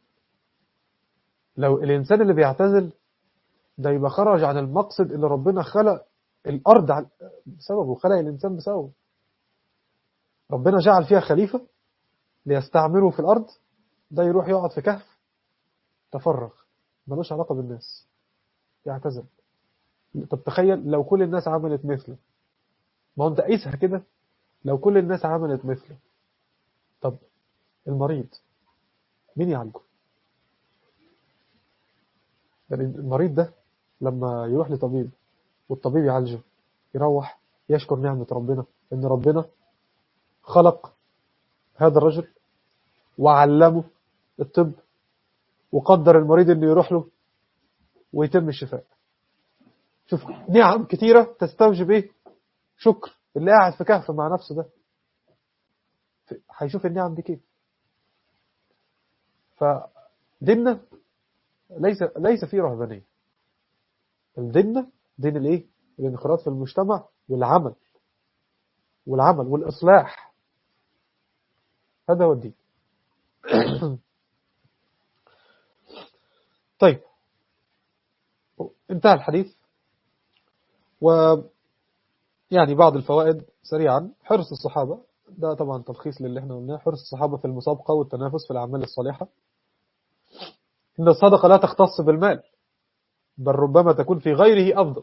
لو الإنسان اللي بيعتزل ده يبقى خرج عن المقصد اللي ربنا خلق الأرض عن- بسببه خلق الإنسان بسببه ربنا جعل فيها خليفة ليستعمره في الأرض ده يروح يقعد في كهف تفرغ ملوش علاقة بالناس يعتزل طب تخيل لو كل الناس عملت مثله ما هو انت قيسها كده لو كل الناس عملت مثله طب المريض مين يعالجه يعني المريض ده لما يروح لطبيب والطبيب يعالجه يروح يشكر نعمة ربنا ان ربنا خلق هذا الرجل وعلمه الطب وقدر المريض انه يروح له ويتم الشفاء شوف نعم كتيرة تستوجب ايه شكر اللي قاعد في كهف مع نفسه ده في- هيشوف النعم دي كيف فديننا ليس ليس فيه رهبانية الديننا دين الايه الانخراط في المجتمع والعمل والعمل والإصلاح هذا هو الدين طيب انتهى الحديث و يعني بعض الفوائد سريعا حرص الصحابة ده طبعا تلخيص للي احنا قلناه حرص الصحابة في المسابقة والتنافس في الأعمال الصالحة إن الصدقة لا تختص بالمال بل ربما تكون في غيره أفضل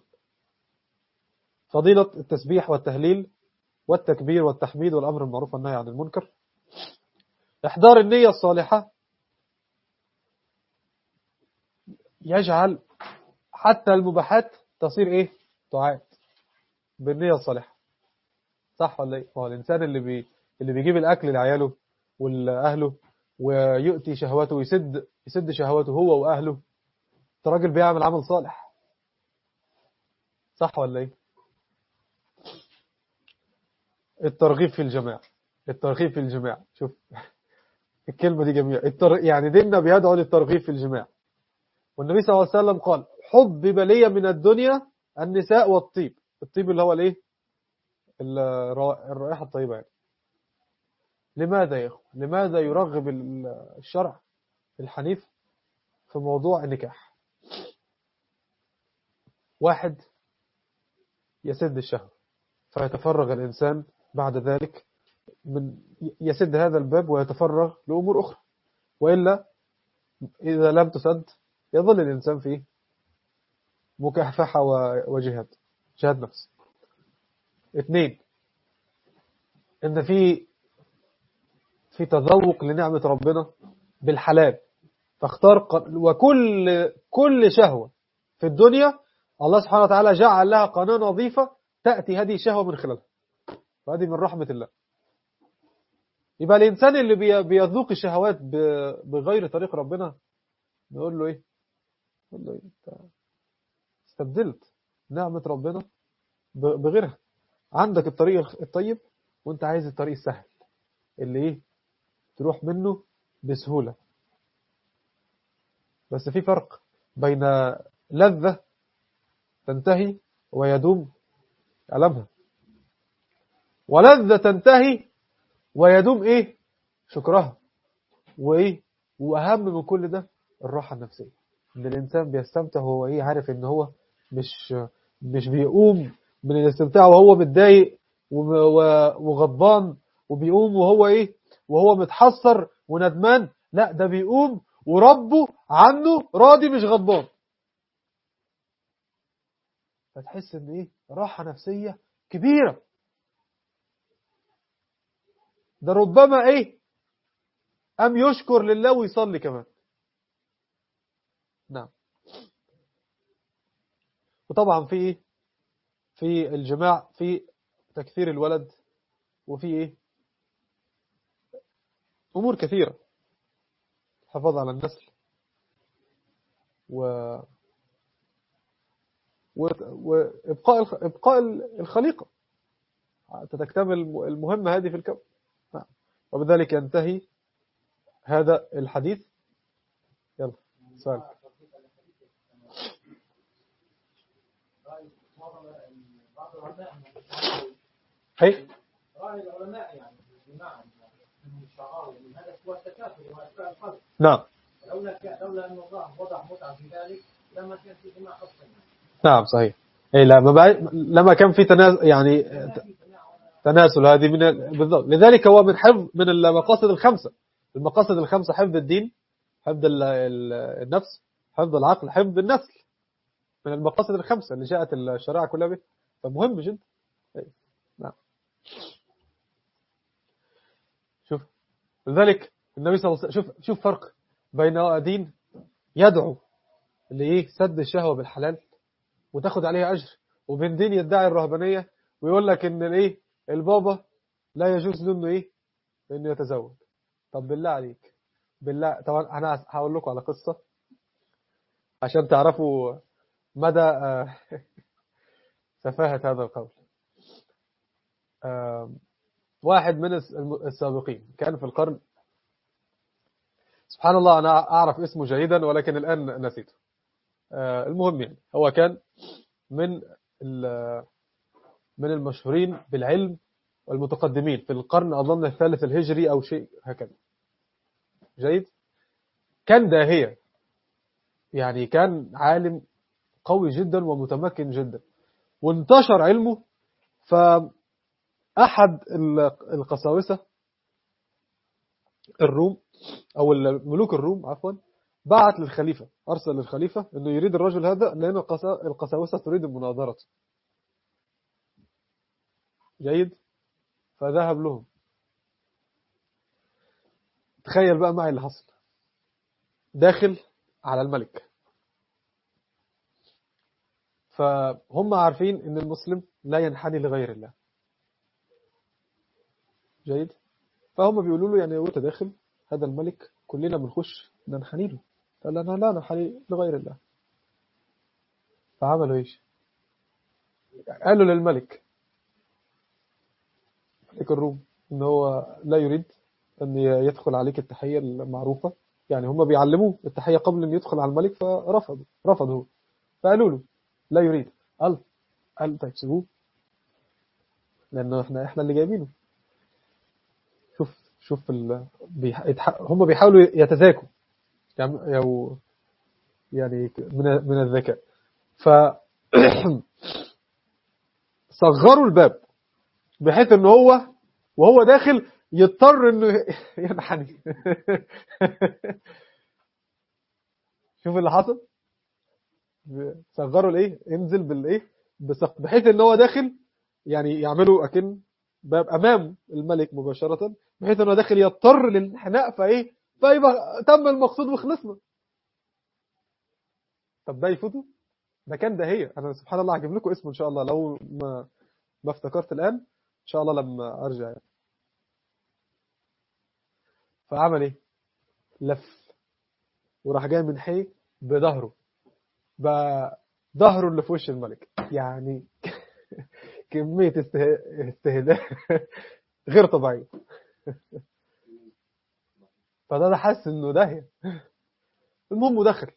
فضيلة التسبيح والتهليل والتكبير والتحميد والأمر المعروف والنهي عن المنكر إحضار النية الصالحة يجعل حتى المباحات تصير إيه طاعات بالنية الصالحة صح ولا إيه هو الإنسان اللي بي اللي بيجيب الأكل لعياله ولأهله ويؤتي شهواته ويسد يسد شهواته هو وأهله ده راجل بيعمل عمل صالح صح ولا إيه الترغيب في الجماعة الترغيب في الجماعة شوف الكلمة دي جميلة التر... يعني ديننا بيدعو للترغيب في الجماعة والنبي صلى الله عليه وسلم قال حبب لي من الدنيا النساء والطيب الطيب اللي هو الايه الرا- الرائحة الطيبة يعني لماذا يا اخو لماذا يرغب ال- الشرع الحنيف في موضوع النكاح واحد يسد الشهوة فيتفرغ الإنسان بعد ذلك من يسد هذا الباب ويتفرغ لأمور أخرى وإلا إذا لم تسد يظل الإنسان في مكافحة و- وجهاد جهاد نفس اثنين إن في في تذوق لنعمة ربنا بالحلال فاختار ق- وكل كل شهوة في الدنيا الله سبحانه وتعالى جعل لها قناة نظيفة تأتي هذه الشهوة من خلالها وهذه من رحمة الله يبقى الإنسان اللي بي- بيذوق الشهوات ب- بغير طريق ربنا نقول له إيه نقول له إيه أنت استبدلت نعمة ربنا ب- بغيرها عندك الطريق الطيب وانت عايز الطريق السهل اللي ايه تروح منه بسهولة بس في فرق بين لذة تنتهي ويدوم ألمها ولذة تنتهي ويدوم ايه شكرها وايه واهم من كل ده الراحة النفسية ان الانسان بيستمتع وهو ايه عارف ان هو مش مش بيقوم من الاستمتاع وهو متضايق وم- و- وغضبان وبيقوم وهو ايه وهو متحسر وندمان لا ده بيقوم وربه عنه راضي مش غضبان فتحس ان ايه راحة نفسية كبيرة ده ربما ايه ام يشكر لله ويصلي كمان نعم وطبعا في ايه في الجماع في تكثير الولد وفي ايه امور كثيرة حفاظ على النسل و و- وابقاء الخ- ابقاء الخليقة تتكتمل المهمة هذه في الكون نعم. وبذلك ينتهي هذا الحديث يلا سؤال بعض العلماء هي رأي العلماء يعني بمعنى من الشعار من هذا هو التكافل وإشباع الخلق نعم لولا ك- لولا أن الله وضع متعة في ذلك لما كان في جماعة أصلا نعم صحيح اي لا ما بقى لما كان في تنازل يعني تناسل هذه من ال- بالضبط لذلك هو من حفظ من المقاصد الخمسة المقاصد الخمسة حفظ الدين حفظ ال- ال- النفس حفظ العقل حفظ النسل من المقاصد الخمسة اللي جاءت الشريعة كلها به فمهم جدا أي. نعم شوف لذلك النبي صلى الله عليه وسلم شوف شوف فرق بين دين يدعو لإيه سد الشهوة بالحلال وتاخد عليها أجر وبين دين يدعي الرهبانية ويقول لك إن الإيه البابا لا يجوز له إنه إيه إنه يتزوج طب بالله عليك بالله طبعا أنا هقول لكم على قصة عشان تعرفوا مدى آه، سفاهة هذا القول آم، واحد من الس- الم- السابقين كان في القرن سبحان الله أنا أعرف اسمه جيدا ولكن الآن نسيته آه، المهم يعني هو كان من ال- من المشهورين بالعلم والمتقدمين في القرن أظن الثالث الهجري أو شيء هكذا جيد كان داهية يعني كان عالم قوي جدا ومتمكن جدا وانتشر علمه فأحد ال- القساوسة الروم أو الملوك الروم عفوا بعت للخليفة أرسل للخليفة أنه يريد الرجل هذا لأن القسا- القساوسة تريد المناظرة جيد فذهب لهم تخيل بقى معي اللي حصل داخل على الملك فهم عارفين ان المسلم لا ينحني لغير الله جيد فهم بيقولوا له يعني وانت داخل هذا الملك كلنا بنخش ننحني له قال انا لا ننحني لغير الله فعملوا ايش قالوا للملك ملك الروم ان هو لا يريد ان يدخل عليك التحية المعروفة يعني هم بيعلموه التحية قبل ان يدخل على الملك فرفضوا رفضوا فقالوا له لا يريد قال قال طيب سيبوه لانه احنا احنا اللي جايبينه شوف شوف ال... بيح... يتح... هم بيحاولوا يتذاكوا يعني أو يعني من من الذكاء ف صغروا الباب بحيث ان هو وهو داخل يضطر انه ينحني شوف اللي حصل صغروا الايه انزل بالايه بسق- بحيث ان هو داخل يعني يعملوا اكن باب امام الملك مباشره بحيث انه داخل يضطر للانحناء فايه فيبقى تم المقصود وخلصنا طب ده يفوته ده كان داهيه انا سبحان الله هجيب لكم اسمه ان شاء الله لو ما ما افتكرت الان ان شاء الله لما ارجع يعني. فعمل ايه لف وراح جاي من حي بظهره بقى ظهره اللي في وش الملك يعني كمية استه... استهداف غير طبيعية فده ده حس انه داهية المهم دخل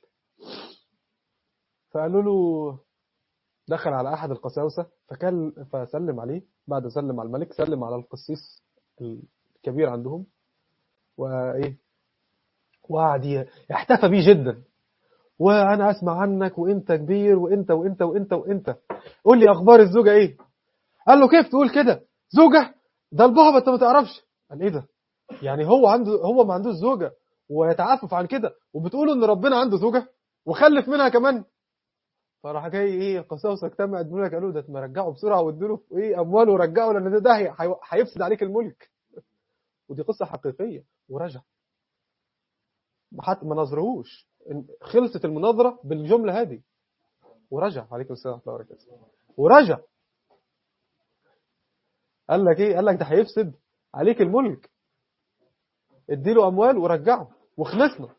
فقالوا له دخل على احد القساوسة فكان فسلم عليه بعد سلم على الملك سلم على القسيس الكبير عندهم وايه وقعد ي- يحتفى بيه جدا وانا اسمع عنك وانت كبير وانت وانت وانت وانت قول لي اخبار الزوجه ايه قال له كيف تقول كده زوجه ده البابا انت ما تعرفش قال ايه ده يعني هو عنده هو ما عندوش زوجه ويتعفف عن كده وبتقولوا ان ربنا عنده زوجه وخلف منها كمان فراح جاي ايه القساوسه اجتمعت الملك قالوا ده نرجعه بسرعه وادوا له ايه امواله ورجعه لان ده ده هي- هي- هيفسد عليك الملك ودي قصه حقيقيه ورجع حتى ما نظرهوش خلصت المناظرة بالجملة هذه ورجع عليكم السلام ورحمة الله وبركاته ورجع قال لك ايه قال لك ده هيفسد عليك الملك اديله اموال ورجعه وخلصنا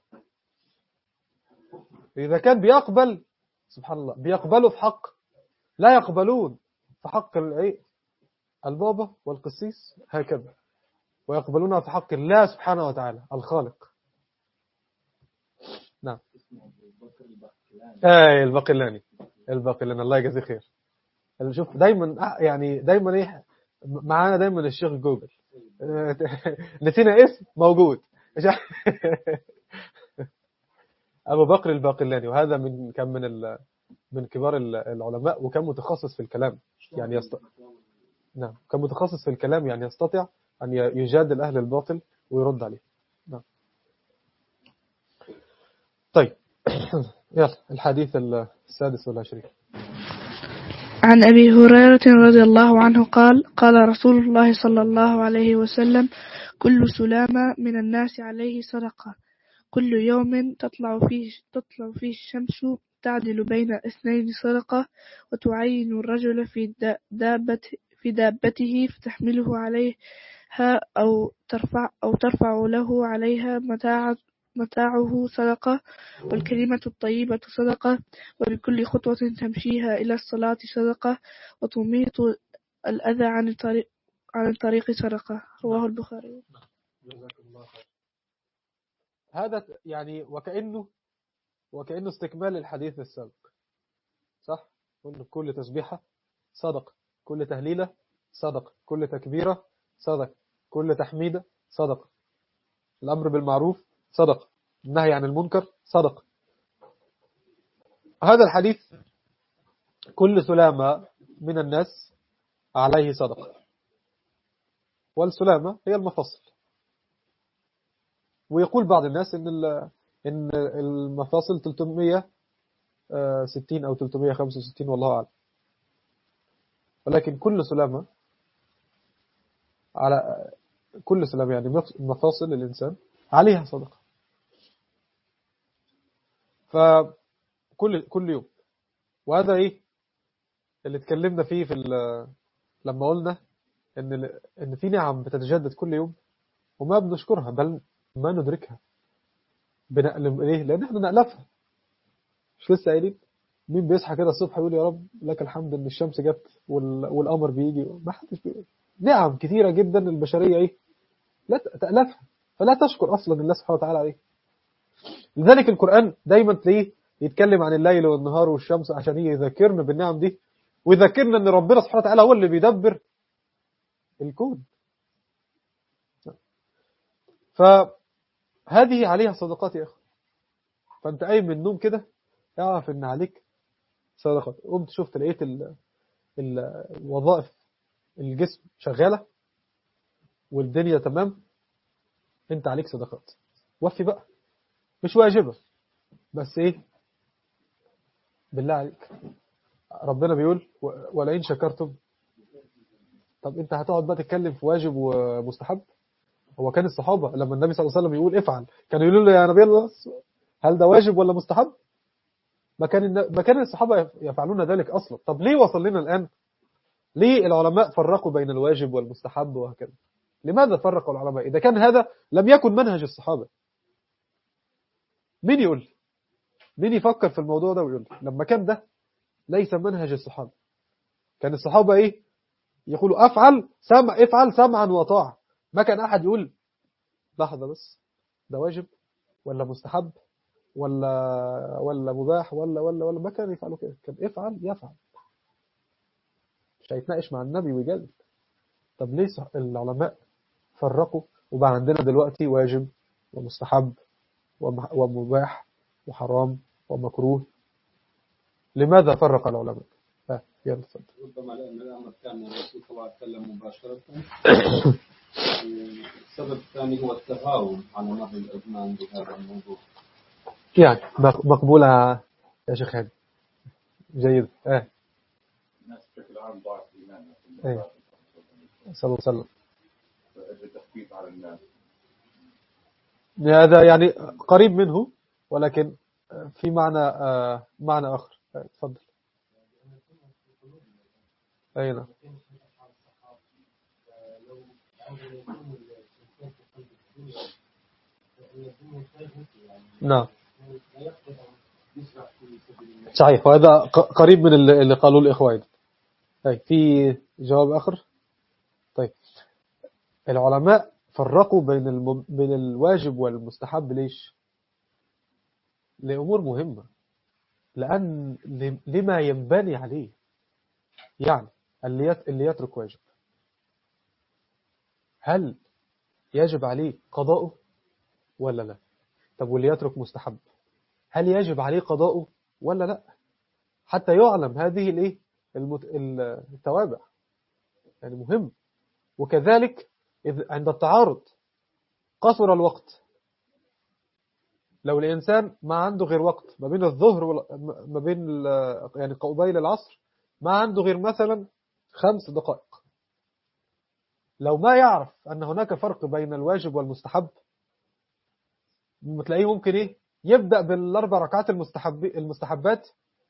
اذا كان بيقبل سبحان الله بيقبلوا في حق لا يقبلون في حق الايه البابا والقسيس هكذا ويقبلونها في حق الله سبحانه وتعالى الخالق نعم اي الباقلاني الباقلاني الله يجزيه خير اللي شوف دايما يعني دايما ايه معانا دايما الشيخ جوجل نسينا اسم موجود مش عارف. أبو بكر الباقلاني وهذا من كان من ال... من كبار ال- العلماء وكان متخصص في الكلام يعني يست... نعم كان متخصص في الكلام يعني يستطيع أن ي- يجادل أهل الباطل ويرد عليه نعم طيب يلا الحديث السادس والعشرين عن أبي هريرة رضي الله عنه قال قال رسول الله صلى الله عليه وسلم كل سلامة من الناس عليه صدقة كل يوم تطلع فيه, تطلع فيه الشمس تعدل بين اثنين صدقة وتعين الرجل في دا- دابة في دابته فتحمله عليها أو ترفع أو ترفع له عليها متاع متاعه صدقة والكلمة الطيبة صدقة وبكل خطوة تمشيها إلى الصلاة صدقة وتميط الأذى عن الطريق عن الطريق صدقة رواه البخاري جزاك الله خير هذا ت- يعني وكأنه وكأنه استكمال الحديث السابق صح قلنا كل تسبيحة صدقة كل تهليلة صدقة كل تكبيرة صدقة كل تحميدة صدقة الأمر بالمعروف صدقة النهي عن المنكر صدقة هذا الحديث كل سلامة من الناس عليه صدقة والسلامة هي المفصل ويقول بعض الناس ان ال- ان المفاصل 360 او 365 والله اعلم ولكن كل سلامة على كل سلامة يعني مف- مفاصل الانسان عليها صدقة فكل كل يوم وهذا ايه اللي اتكلمنا فيه في ال- لما قلنا ان ال- ان في نعم بتتجدد كل يوم وما بنشكرها بل ما ندركها بنقلم ليه لان احنا نألفها مش لسه قايلين مين بيصحى كده الصبح يقول يا رب لك الحمد ان الشمس جت وال... والقمر بيجي ما حدش بيقول نعم كثيرة جدا البشرية ايه لا ت- تألفها فلا تشكر اصلا الله سبحانه وتعالى عليه لذلك القرآن دايما تلاقيه يتكلم عن الليل والنهار والشمس عشان يجي يذكرنا بالنعم دي ويذكرنا ان ربنا سبحانه وتعالى هو اللي بيدبر الكون فهذه عليها صدقات يا اخي فانت قايم من النوم كده اعرف ان عليك صدقات قمت شفت لقيت ال- ال- الوظائف الجسم شغالة والدنيا تمام انت عليك صدقات وفي بقى مش واجبة بس ايه بالله عليك ربنا بيقول و- ولئن شكرتم طب انت هتقعد بقى تتكلم في واجب ومستحب هو كان الصحابة لما النبي صلى الله عليه وسلم يقول افعل كانوا يقولوا له يا نبي الله هل ده واجب ولا مستحب ما كان الن- ما كان الصحابة يف- يفعلون ذلك أصلا طب ليه وصل لنا الآن ليه العلماء فرقوا بين الواجب والمستحب وهكذا لماذا فرقوا العلماء إذا كان هذا لم يكن منهج الصحابة مين يقول لي؟ مين يفكر في الموضوع ده ويقول لي؟ لما كان ده ليس منهج الصحابة كان الصحابة إيه يقولوا أفعل سمع افعل سمعا وطاعة ما كان أحد يقول لحظة بس ده واجب ولا مستحب ولا ولا مباح ولا ولا ولا ما كان يفعلوا كده كان افعل يفعل مش هيتناقش مع النبي ويجادل طب ليه صح- العلماء فرقوا وبقى عندنا دلوقتي واجب ومستحب وم- ومباح وحرام ومكروه لماذا فرق العلماء ها يلا اتفضل ربما لأن الأمر كان من الرسول صلى الله عليه وسلم مباشرة السبب الثاني هو التهاون على نهر الأزمان بهذا الموضوع يعني مق- مقبولة يا شيخ هاني جيد اه الناس بشكل عام ضعف الايمان إيه. صلى الله عليه وسلم التخفيف على الناس هذا يعني قريب منه ولكن في معنى آه، معنى آخر آه، تفضل أي نعم نعم صحيح وهذا ق- قريب من اللي اللي قالوه الإخوة أيضا طيب في جواب آخر طيب العلماء فرقوا بين الم... بين الواجب والمستحب ليش لأمور مهمة لأن ل- لما ينبني عليه يعني اللي يت... اللي يترك واجب هل يجب عليه قضاؤه ولا لا طب واللي يترك مستحب هل يجب عليه قضاؤه ولا لا حتى يعلم هذه الايه المت... التوابع يعني مهم وكذلك إذ عند التعارض قصر الوقت لو الإنسان ما عنده غير وقت ما بين الظهر وال... ما بين ال... يعني قبيل العصر ما عنده غير مثلا خمس دقائق لو ما يعرف أن هناك فرق بين الواجب والمستحب تلاقيه ممكن إيه يبدأ بالأربع ركعات المستحب المستحبات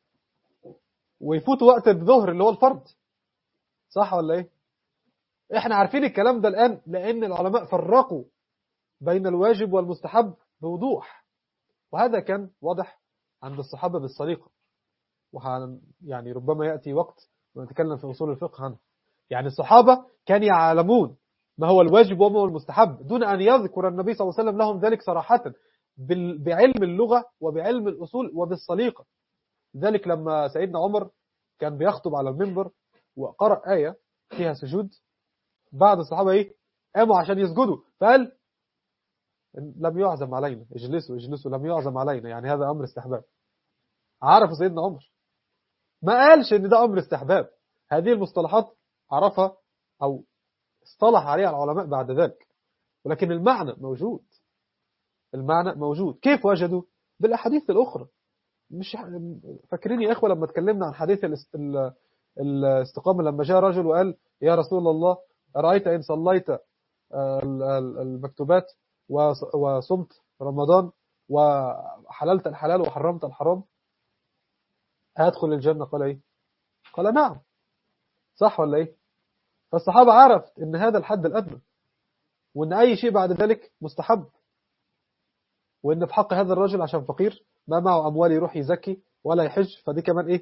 ويفوت وقت الظهر اللي هو الفرض صح ولا إيه إحنا عارفين الكلام ده الآن لأن العلماء فرقوا بين الواجب والمستحب بوضوح وهذا كان واضح عند الصحابة بالسليقة وحن يعني ربما يأتي وقت ونتكلم في أصول الفقه عنه يعني الصحابة كانوا يعلمون ما هو الواجب وما هو المستحب دون أن يذكر النبي صلى الله عليه وسلم لهم ذلك صراحة بعلم اللغة وبعلم الأصول وبالسليقة ذلك لما سيدنا عمر كان بيخطب على المنبر وقرأ آية فيها سجود بعد الصحابة إيه قاموا عشان يسجدوا فقال لم يعزم علينا اجلسوا اجلسوا لم يعزم علينا يعني هذا أمر استحباب عرف سيدنا عمر ما قالش ان ده أمر استحباب هذه المصطلحات عرفها أو اصطلح عليها العلماء بعد ذلك ولكن المعنى موجود المعنى موجود كيف وجدوا بالأحاديث الأخرى مش فاكرين يا إخوة لما اتكلمنا عن حديث الاستقامة لما جاء رجل وقال يا رسول الله أرأيت إن صليت المكتوبات وصمت رمضان وحللت الحلال وحرمت الحرام هدخل الجنة قال إيه قال نعم صح ولا إيه فالصحابة عرفت إن هذا الحد الأدنى وإن أي شيء بعد ذلك مستحب وإن في حق هذا الرجل عشان فقير ما معه أموال يروح يزكي ولا يحج فدي كمان إيه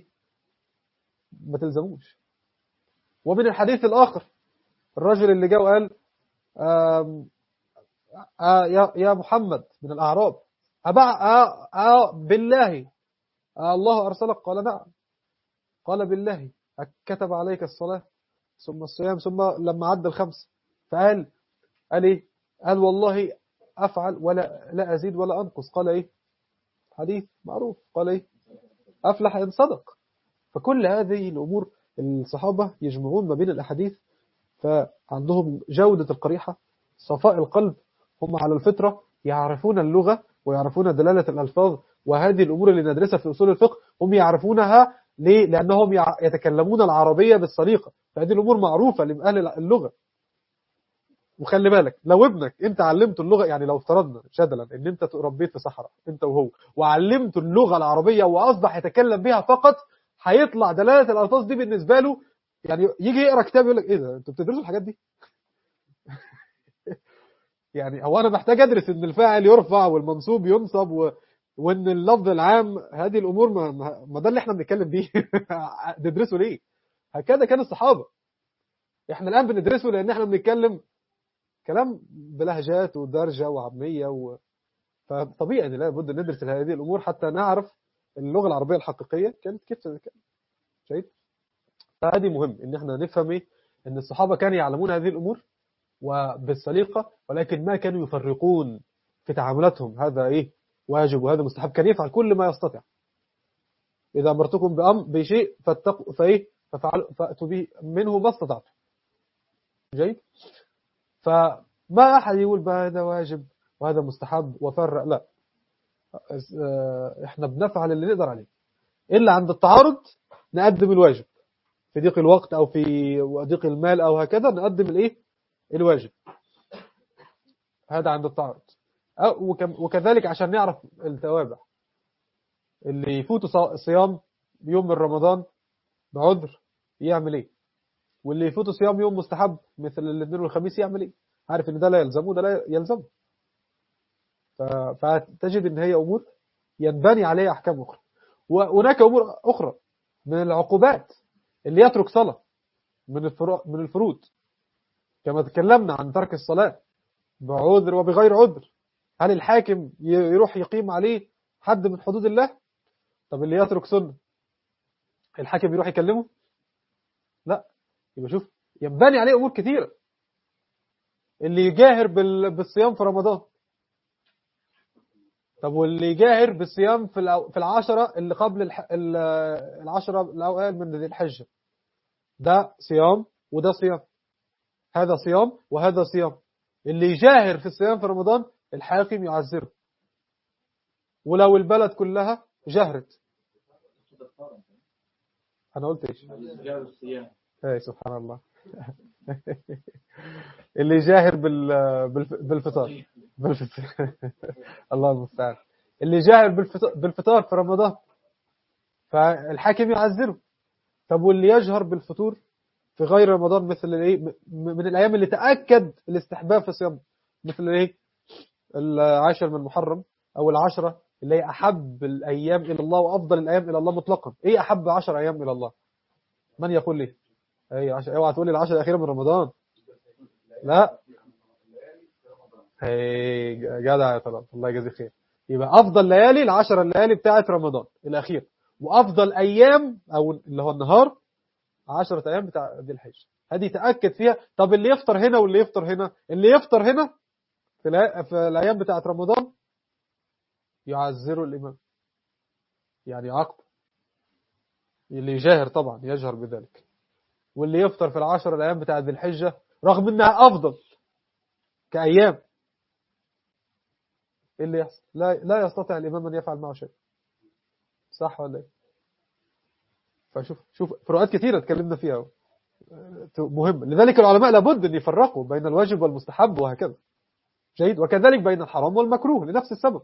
ما تلزموش ومن الحديث الآخر الرجل اللي جاء وقال آم آه يا يا محمد من الأعراب أبع آه آه بالله آه الله أرسلك قال نعم قال بالله كتب عليك الصلاة ثم الصيام ثم لما عد الخمس فقال قال إيه قال والله أفعل ولا لا أزيد ولا أنقص قال إيه حديث معروف قال إيه أفلح إن صدق فكل هذه الأمور الصحابة يجمعون ما بين الأحاديث فعندهم جودة القريحة صفاء القلب هم على الفطرة يعرفون اللغة ويعرفون دلالة الألفاظ وهذه الأمور اللي ندرسها في أصول الفقه هم يعرفونها ليه؟ لأنهم يتكلمون العربية بالسليقة فهذه الأمور معروفة لأهل اللغة وخلي بالك لو ابنك انت علمته اللغة يعني لو افترضنا جدلا ان انت ربيت في صحراء انت وهو وعلمته اللغة العربية واصبح يتكلم بها فقط هيطلع دلالة الالفاظ دي بالنسبة له يعني يجي يقرا كتاب يقول لك ايه ده انتوا بتدرسوا الحاجات دي يعني هو انا محتاج ادرس ان الفاعل يرفع والمنصوب ينصب و... وان اللفظ العام هذه الامور ما, ما ده اللي احنا بنتكلم بيه ندرسه ليه هكذا كان الصحابه احنا الان بندرسه لان احنا بنتكلم كلام بلهجات ودرجه وعاميه و... فطبيعي ان لابد ندرس هذه الامور حتى نعرف اللغه العربيه الحقيقيه كانت كيف تتكلم شايف فهذه مهم ان احنا نفهم ايه ان الصحابه كانوا يعلمون هذه الامور وبالسليقه ولكن ما كانوا يفرقون في تعاملاتهم هذا ايه واجب وهذا مستحب كان يفعل كل ما يستطيع اذا امرتكم بامر بشيء فاتقوا فايه ففعلوا فاتوا به منه ما استطعتم جيد فما احد يقول بقى هذا واجب وهذا مستحب وفرق لا احنا بنفعل اللي نقدر عليه الا عند التعارض نقدم الواجب في ضيق الوقت او في ضيق المال او هكذا نقدم الايه الواجب هذا عند التعارض وكذلك عشان نعرف التوابع اللي يفوتوا صيام يوم من رمضان بعذر يعمل ايه واللي يفوتوا صيام يوم مستحب مثل الاثنين والخميس يعمل ايه عارف ان ده لا يلزمه وده لا يلزمه فتجد ان هي امور ينبني عليها احكام اخرى وهناك امور اخرى من العقوبات اللي يترك صلاه من من الفروض كما تكلمنا عن ترك الصلاه بعذر وبغير عذر هل الحاكم يروح يقيم عليه حد من حدود الله طب اللي يترك سنه الحاكم يروح يكلمه لا يبقى شوف ينبني عليه امور كثيره اللي يجاهر بال- بالصيام في رمضان طب واللي يجاهر بالصيام في الأو- في العشرة اللي قبل الح... ال- العشرة الأوائل من ذي الحجة ده صيام وده صيام هذا صيام وهذا صيام اللي يجاهر في الصيام في رمضان الحاكم يعذره ولو البلد كلها جهرت انا قلت ايش الإسجار الصيام اي سبحان الله اللي جاهر بال بالف- بالفطار بالفطار الله المستعان اللي جاهر بالفطار, بالفطار في رمضان فالحاكم يعذره طب واللي يجهر بالفطور في غير رمضان مثل الايه م- من الايام اللي تاكد الاستحباب في الصيام مثل الايه العاشر من محرم او العشره اللي هي احب الايام الى الله وافضل الايام الى الله مطلقا ايه احب 10 ايام الى الله من يقول لي اي عشر اوعى تقول لي العشر الاخيره من رمضان لا هي جدع يا طلال الله يجزيك خير يبقى افضل ليالي العشر الليالي بتاعه رمضان الاخير وافضل ايام او اللي هو النهار 10 ايام بتاع ذي الحجه هذه تاكد فيها طب اللي يفطر هنا واللي يفطر هنا اللي يفطر هنا في, الأي- في الايام بتاعه رمضان يعذره الامام يعني عقب اللي يجاهر طبعا يجهر بذلك واللي يفطر في العشر الايام بتاع ذي الحجه رغم انها افضل كايام ايه اللي يحصل لا لا يستطيع الامام ان يفعل معه شيء صح ولا ايه فشوف شوف فروقات كثيره اتكلمنا فيها أهو. مهم لذلك العلماء لابد ان يفرقوا بين الواجب والمستحب وهكذا جيد وكذلك بين الحرام والمكروه لنفس السبب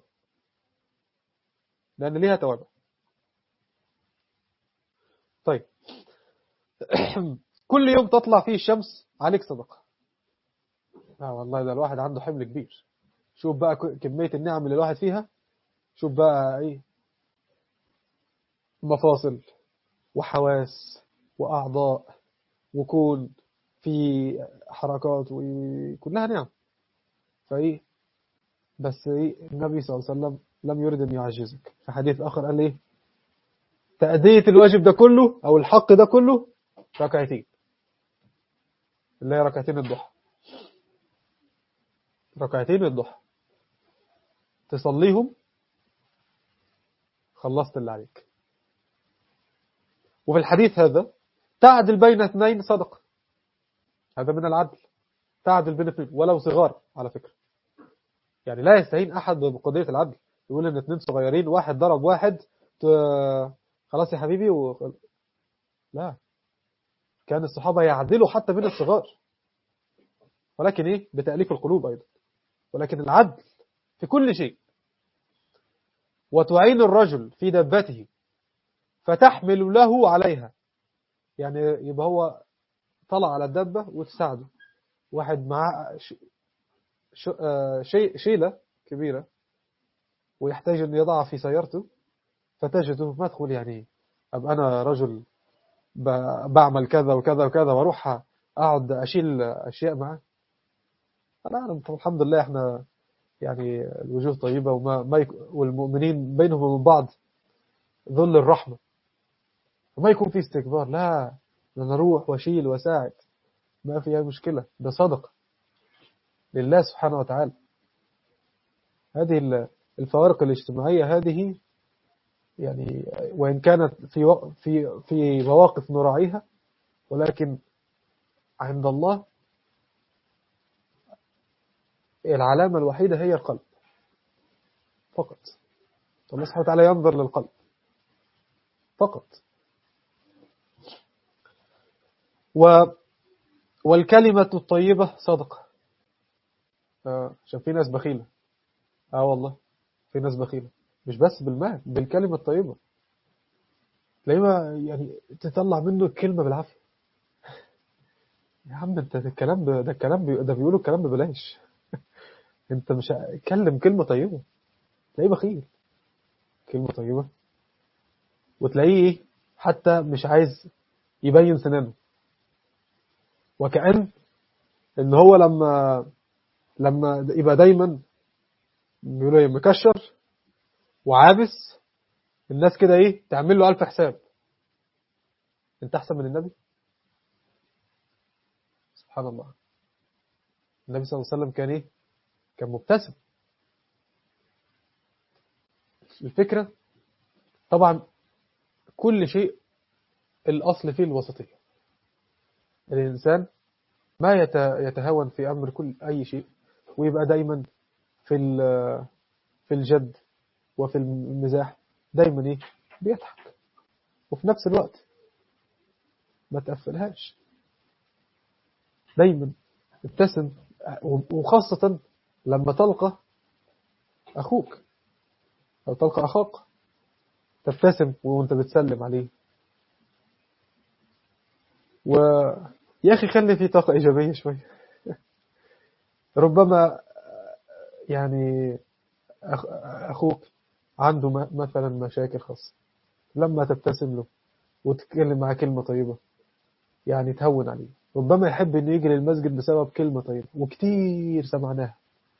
لان ليها توابع طيب كل يوم تطلع فيه الشمس عليك صدقه اه والله ده الواحد عنده حمل كبير شوف بقى ك- كمية النعم اللي الواحد فيها شوف بقى ايه مفاصل وحواس وأعضاء وكون في حركات وكلها نعم فايه بس ايه النبي صلى الله عليه وسلم لم يرد ان يعجزك في حديث اخر قال ايه تأدية الواجب ده كله او الحق ده كله ركعتين اللي هي ركعتين الضحى ركعتين الضحى تصليهم خلصت اللي عليك وفي الحديث هذا تعدل بين اثنين صدقة هذا من العدل تعدل بين اثنين ولو صغار على فكرة يعني لا يستهين أحد بقضية العدل يقول إن اثنين صغيرين واحد ضرب واحد ت- خلاص يا حبيبي و... لا كان الصحابة يعدلوا حتى بين الصغار ولكن إيه بتأليف القلوب أيضا ولكن العدل في كل شيء وتعين الرجل في دبته فتحمل له عليها يعني يبقى هو طلع على الدبة وتساعده واحد معاه ش... ش... آه، شيء شيلة كبيرة ويحتاج أن يضعها في سيارته فتجده مدخل يعني أبقى أنا رجل ب... بعمل كذا وكذا وكذا وأروح أقعد أشيل أشياء معاه أنا أعلم طب الحمد لله إحنا يعني الوجوه طيبة وما ما يك... والمؤمنين بينهم وبين بعض ظل الرحمة وما يكون في استكبار لا أنا أروح وأشيل وأساعد ما في أي مشكلة ده صدقة لله سبحانه وتعالى هذه ال- الفوارق الاجتماعية هذه يعني وإن كانت في وق- في في مواقف نراعيها ولكن عند الله العلامة الوحيدة هي القلب فقط الله سبحانه وتعالى ينظر للقلب فقط و والكلمة الطيبة صدقة آه، عشان في ناس بخيلة اه والله في ناس بخيلة مش بس بالمال بالكلمة الطيبة تلاقيه ما- يعني تطلع منه الكلمة بالعافية يا عم انت ده الكلام ب- ده الكلام بي- ده بيقولوا الكلام ببلاش انت مش ه- كلم كلمة طيبة تلاقيه بخيل كلمة طيبة وتلاقيه ايه حتى مش عايز يبين سنانه وكأن ان هو لما لما يبقى دايما بيقولوا ايه مكشر وعابس الناس كده ايه تعمل له ألف حساب انت احسن من النبي سبحان الله النبي صلى الله عليه وسلم كان إيه كان مبتسم الفكرة طبعا كل شيء الأصل فيه الوسطية الإنسان ما يت- يتهاون في أمر كل أي شيء ويبقى دايما في ال- في الجد وفي المزاح دايما إيه بيضحك وفي نفس الوقت ما تقفلهاش دايما ابتسم وخاصة لما تلقى أخوك أو تلقى أخاك تبتسم وانت بتسلم عليه و يا أخي خلي في طاقة إيجابية شوية ربما يعني أخ- أخوك عنده م- مثلا مشاكل خاصة لما تبتسم له وتتكلم معاه كلمة طيبة يعني تهون عليه ربما يحب انه يجي للمسجد بسبب كلمة طيبة وكتير سمعناها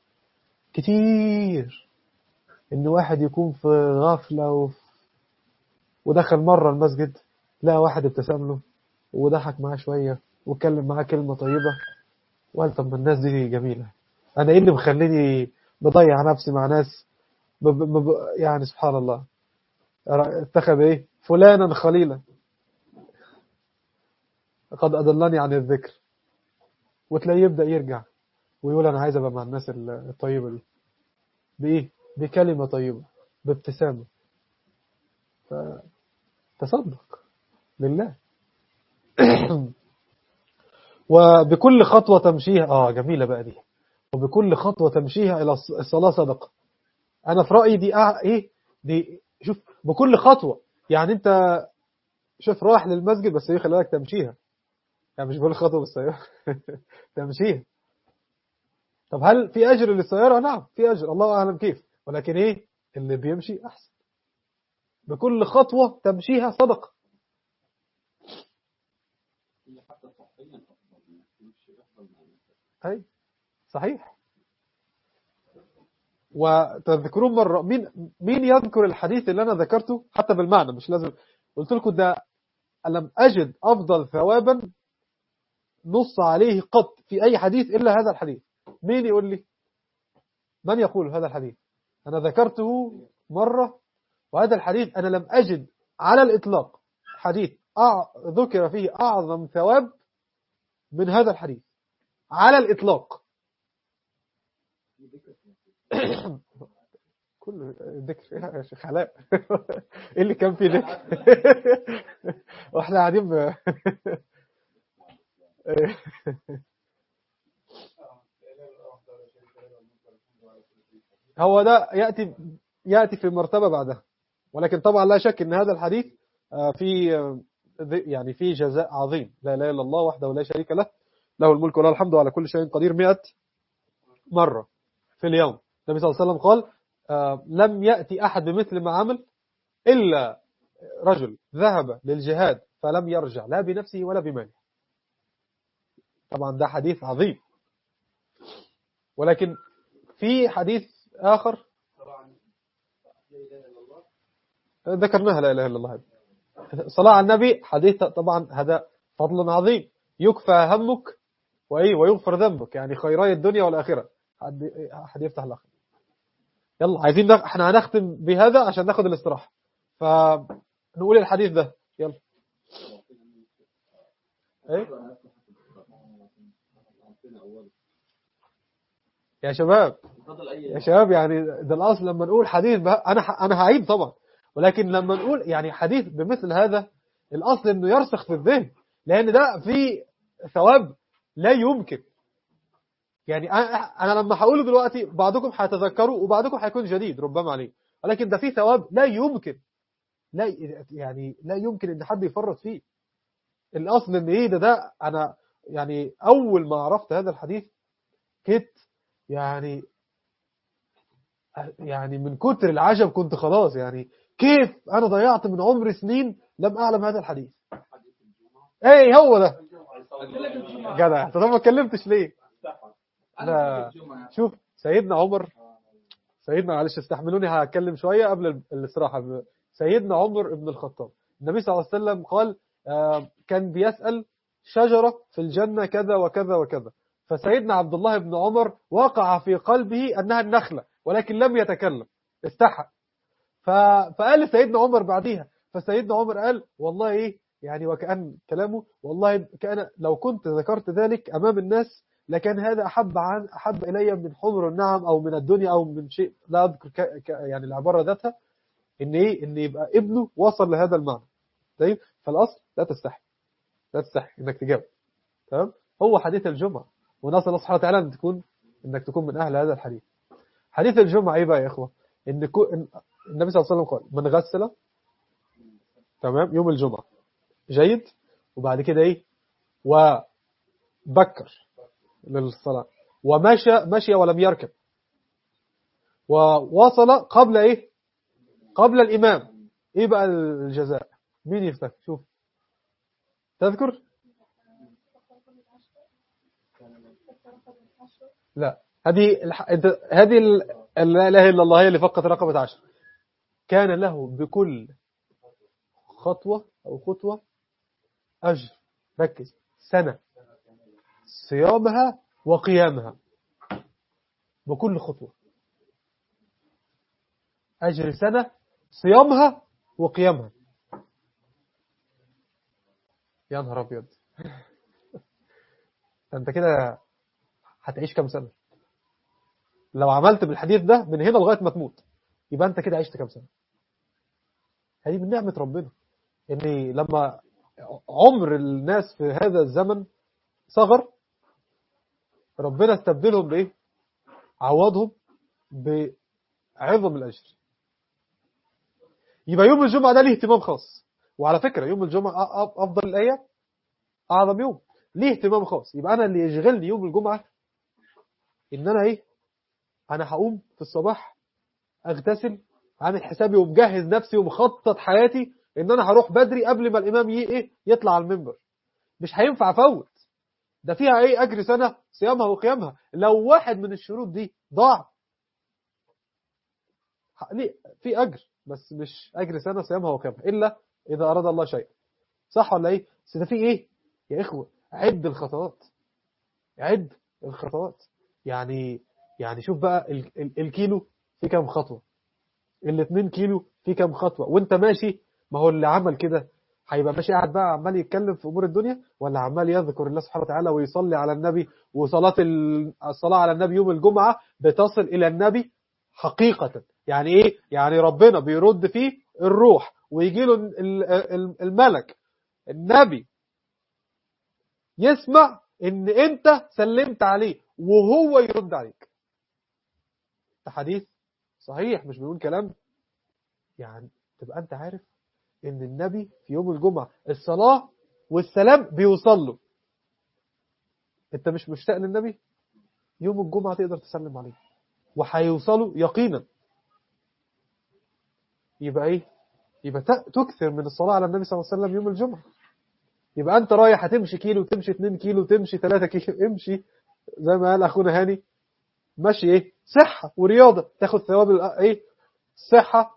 كتير ان واحد يكون في غفلة وف... ودخل مرة المسجد لقى واحد ابتسم له وضحك معاه شوية واتكلم معاه كلمة طيبة وقال طب ما الناس دي جميلة انا ايه اللي مخليني بضيع نفسي مع ناس ب... ب... ب... يعني سبحان الله اتخذ ايه فلانا خليلا قد أضلني عن الذكر وتلاقيه يبدأ يرجع ويقول أنا عايز أبقى مع الناس الطيبة دي بإيه؟ بكلمة طيبة بابتسامة فتصدق لله وبكل خطوة تمشيها آه جميلة بقى دي وبكل خطوة تمشيها إلى الص- الصلاة صدقة أنا في رأيي دي أه إيه دي شوف بكل خطوة يعني أنت شوف رايح للمسجد بس إيه خلي بالك تمشيها يعني مش بقول خطوة بالسيارة تمشيها طب هل في أجر للسيارة؟ نعم في أجر الله أعلم كيف ولكن إيه اللي بيمشي أحسن بكل خطوة تمشيها صدقة هي حتى صحيا افضل انك تمشي افضل ما انك أي صحيح وتذكرون مرة مين مين يذكر الحديث اللي أنا ذكرته حتى بالمعنى مش لازم قلت لكم ده ألم أجد أفضل ثوابا نص عليه قط في أي حديث إلا هذا الحديث مين يقول لي من يقول هذا الحديث أنا ذكرته مرة وهذا الحديث أنا لم أجد على الإطلاق حديث أع... ذكر فيه أعظم ثواب من هذا الحديث على الإطلاق كل ذكر يا شيخ علاء ايه اللي كان فيه ذكر واحنا قاعدين ب... هو ده يأتي يأتي في مرتبة بعدها ولكن طبعا لا شك ان هذا الحديث آه، في آه، ذ- يعني في جزاء عظيم لا اله الا الله وحده لا شريك له له الملك وله الحمد على كل شيء قدير 100 مرة في اليوم النبي صلى الله عليه وسلم قال آه، لم يأتي أحد بمثل ما عمل إلا رجل ذهب للجهاد فلم يرجع لا بنفسه ولا بماله طبعا ده حديث عظيم ولكن في حديث آخر ذكرناها لا إله إلا الله صلاة على النبي حديث طبعا هذا فضل عظيم يكفى همك وإيه ويغفر ذنبك يعني خيراي الدنيا والآخرة حد حد يفتح الأخر يلا عايزين نخ... احنا هنختم بهذا عشان ناخد الاستراحة فنقول الحديث ده يلا ايه يا شباب فضل اي يا شباب يعني ده الأصل لما نقول حديث بها أنا ح- أنا هعيد طبعا ولكن لما نقول يعني حديث بمثل هذا الأصل إنه يرسخ في الذهن لأن ده في ثواب لا يمكن يعني أنا أنا لما هقوله دلوقتي بعضكم هيتذكروا وبعضكم هيكون جديد ربما عليه ولكن ده في ثواب لا يمكن لا ي- يعني لا يمكن إن حد يفرط فيه الأصل إن إيه ده ده أنا يعني أول ما عرفت هذا الحديث كنت يعني يعني من كتر العجب كنت خلاص يعني كيف انا ضيعت من عمري سنين لم اعلم هذا الحديث ايه هو ده جدع طب ما اتكلمتش ليه لا شوف سيدنا عمر سيدنا معلش استحملوني هتكلم شويه قبل ال- الاستراحه سيدنا عمر بن الخطاب النبي صلى الله عليه وسلم قال آه، كان بيسأل شجرة في الجنة كذا وكذا وكذا فسيدنا عبد الله بن عمر وقع في قلبه أنها النخلة ولكن لم يتكلم استحى ف... فقال لسيدنا عمر بعديها فسيدنا عمر قال والله إيه يعني وكأن كلامه والله كان لو كنت ذكرت ذلك أمام الناس لكان هذا أحب عن أحب إلي من حمر النعم أو من الدنيا أو من شيء لا أذكر ك... ك... يعني العبارة ذاتها إن إيه إن يبقى ابنه وصل لهذا المعنى طيب فالأصل لا تستحي لا تستحي إنك تجاوب تمام هو حديث الجمعة ونسأل الله سبحانه وتعالى أن تكون إنك تكون من أهل هذا الحديث حديث الجمعة إيه بقى يا إخوة إن, كو... إن النبي صلى الله عليه وسلم قال من غسل تمام يوم الجمعة جيد وبعد كده إيه وبكر للصلاة ومشى مشي ولم يركب ووصل قبل إيه قبل الإمام إيه بقى الجزاء مين يفتكر شوف تذكر لا هذه الح... انت هذه ال... لا اله الا الله هي اللي فقط رقبه عشر كان له بكل خطوه او خطوه اجر ركز سنه صيامها وقيامها بكل خطوه اجر سنه صيامها وقيامها يا نهار ابيض انت كده هتعيش كام سنة لو عملت بالحديث ده من هنا لغاية ما تموت يبقى انت كده عشت كام سنة هذه من نعمة ربنا ان لما عمر الناس في هذا الزمن صغر ربنا استبدلهم بايه عوضهم بعظم الاجر يبقى يوم الجمعة ده ليه اهتمام خاص وعلى فكرة يوم الجمعة افضل الايام اعظم يوم ليه اهتمام خاص يبقى انا اللي يشغلني يوم الجمعة ان انا ايه انا هقوم في الصباح اغتسل عامل حسابي ومجهز نفسي ومخطط حياتي ان انا هروح بدري قبل ما الامام ي... ايه يطلع على المنبر مش هينفع افوت ده فيها ايه اجر سنه صيامها وقيامها لو واحد من الشروط دي ضاع ليه في اجر بس مش اجر سنه صيامها وقيامها الا اذا اراد الله شيئا صح ولا ايه بس ده في ايه يا اخوه عد الخطوات عد الخطوات يعني يعني شوف بقى ال ال الكيلو في كام خطوة الاتنين كيلو في كام خطوة وانت ماشي ما هو اللي عمل كده هيبقى ماشي قاعد بقى عمال يتكلم في امور الدنيا ولا عمال يذكر الله سبحانه وتعالى ويصلي على النبي وصلاة الصلاة على النبي يوم الجمعة بتصل الى النبي حقيقة يعني ايه يعني ربنا بيرد فيه الروح ويجي له الملك النبي يسمع ان انت سلمت عليه وهو يرد عليك ده حديث صحيح مش بيقول كلام يعني تبقى انت عارف ان النبي في يوم الجمعة الصلاة والسلام بيوصل له انت مش مشتاق للنبي يوم الجمعة تقدر تسلم عليه وهيوصلوا يقينا يبقى ايه يبقى تكثر من الصلاة على النبي صلى الله عليه وسلم يوم الجمعة يبقى انت رايح هتمشي كيلو تمشي 2 كيلو تمشي 3 كيلو امشي زي ما قال اخونا هاني ماشي ايه صحة ورياضة تاخد ثواب ايه صحة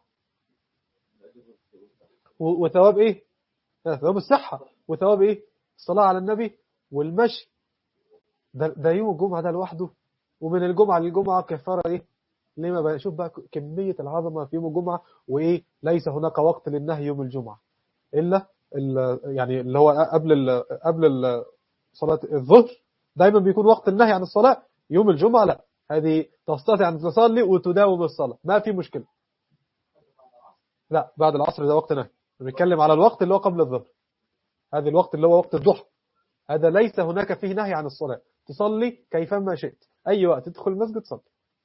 وثواب ايه ثواب الصحة وثواب ايه الصلاة على النبي والمشي ده, ده يوم الجمعة ده لوحده ومن الجمعة للجمعة كفارة ايه ليه ما شوف بقى كمية العظمة في يوم الجمعة وايه ليس هناك وقت للنهي يوم الجمعة الا يعني اللي هو قبل ال قبل ال صلاة الظهر دايما بيكون وقت النهي عن الصلاة يوم الجمعة لا هذه تستطيع أن تصلي وتداوم الصلاة ما في مشكلة لا بعد العصر ده وقت نهي بنتكلم على الوقت اللي هو قبل الظهر هذا الوقت اللي هو وقت الضحى هذا ليس هناك فيه نهي عن الصلاة تصلي كيفما شئت أي وقت تدخل المسجد صلي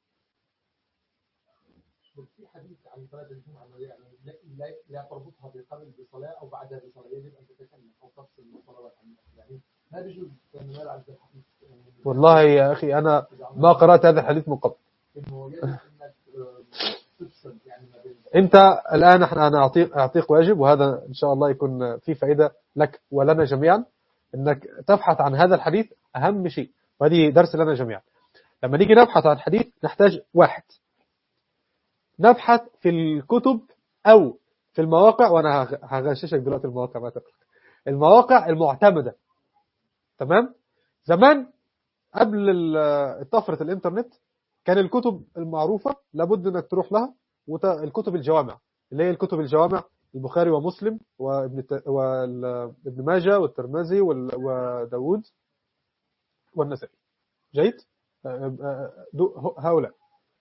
في حديث عن صلاة الجمعة يعني لا, لا تربطها بقبل بصلاة أو بعدها بصلاة يجب أن تتكلم أو تفصل الصلوات يعني ما بيجوز أن نلعب بالحديث والله يا أخي أنا ما قرأت هذا الحديث من قبل إنه يجب أنك تفصل يعني ما بين أنت الآن احنا أنا أعطيك, أعطيك واجب وهذا إن شاء الله يكون فيه فائدة لك ولنا جميعا أنك تبحث عن هذا الحديث أهم شيء وهذه درس لنا جميعا لما نيجي نبحث عن حديث نحتاج واحد نبحث في الكتب أو في المواقع وأنا هغششك دلوقتي المواقع ما تقلق المواقع المعتمدة تمام زمان قبل ال- طفرة الإنترنت كان الكتب المعروفة لابد إنك تروح لها والكتب الجوامع اللي هي الكتب الجوامع البخاري ومسلم وابن ت- وال- ابن ماجه والترمذي وال- وداود والنسائي جيد آه، آه، دو- هؤلاء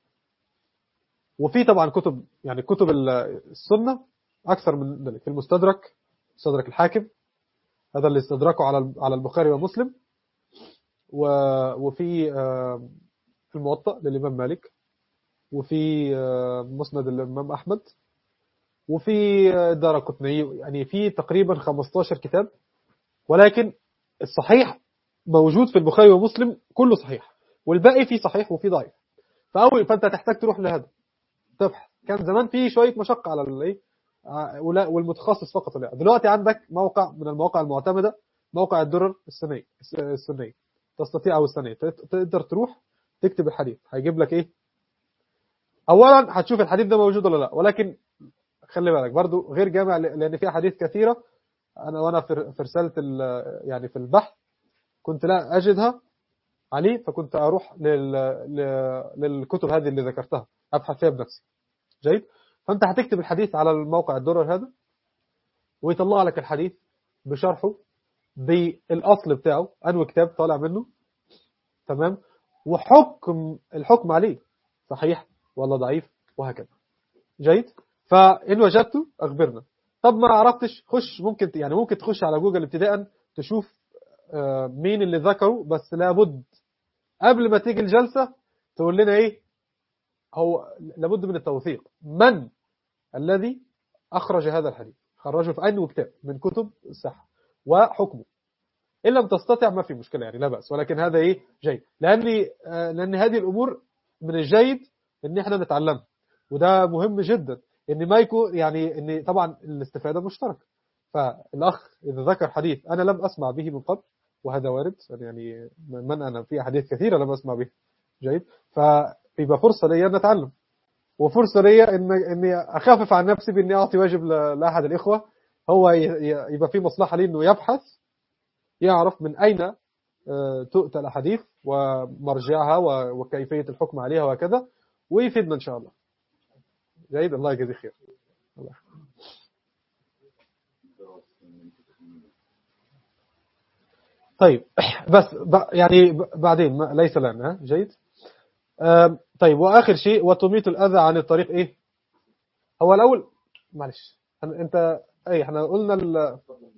وفي طبعا كتب يعني كتب ال- السنة أكثر من ذلك في المستدرك مستدرك الحاكم هذا اللي استدركه على على البخاري ومسلم و- وفي آه، في الموطأ للإمام مالك وفي آه، مسند الإمام أحمد وفي دار قطني يعني في تقريبا 15 كتاب ولكن الصحيح موجود في البخاري ومسلم كله صحيح والباقي فيه صحيح وفيه ضعيف فأول فأنت تحتاج تروح لهذا تبحث كان زمان في شوية مشقة على الايه ع- ولا- والمتخصص فقط لا دلوقتي عندك موقع من المواقع المعتمدة موقع الدرر السنية الس- السنية تستطيع أو السنية تت- تقدر تروح تكتب الحديث هيجيب لك إيه أولا هتشوف الحديث ده موجود ولا لا ولكن خلي بالك برضو غير جامع ل- لأن في أحاديث كثيرة أنا وأنا في في رسالة ال- يعني في البحث كنت لا أجدها عليه فكنت أروح لل... ل- للكتب هذه اللي ذكرتها أبحث فيها بنفسي جيد فأنت هتكتب الحديث على الموقع الدرر هذا ويطلع لك الحديث بشرحه بالأصل بتاعه أنو كتاب طالع منه تمام وحكم الحكم عليه صحيح ولا ضعيف وهكذا جيد فإن وجدته أخبرنا طب ما عرفتش خش ممكن يعني ممكن تخش على جوجل ابتداء تشوف آه، مين اللي ذكره بس لابد قبل ما تيجي الجلسة تقول لنا ايه هو لابد من التوثيق من الذي أخرج هذا الحديث خرجه في أنه كتاب من كتب الصحة وحكمه إن لم تستطع ما في مشكلة يعني لا بأس ولكن هذا إيه جيد لأن آه، لأن هذه الأمور من الجيد إن إحنا نتعلمها وده مهم جدا إن ما يكون يعني إن طبعا الاستفادة مشتركة فالأخ إذا ذكر حديث أنا لم أسمع به من قبل وهذا وارد يعني من أنا في أحاديث كثيرة لم أسمع به جيد فيبقى فرصة لي أن أتعلم وفرصة لي إن إني أخفف عن نفسي بإني أعطي واجب ل- لأحد الإخوة هو ي- ي- يبقى في مصلحة لي إنه يبحث يعرف من أين آه، تؤتى الأحاديث ومرجعها و- وكيفية الحكم عليها وكذا ويفيدنا إن شاء الله جيد الله يجزيه خير الله. طيب بس ب- يعني ب- بعدين ما- ليس الآن ها جيد آم، طيب وآخر شيء وتميت الأذى عن الطريق إيه هو الأول معلش أنا- أنت أي احنا قلنا ال...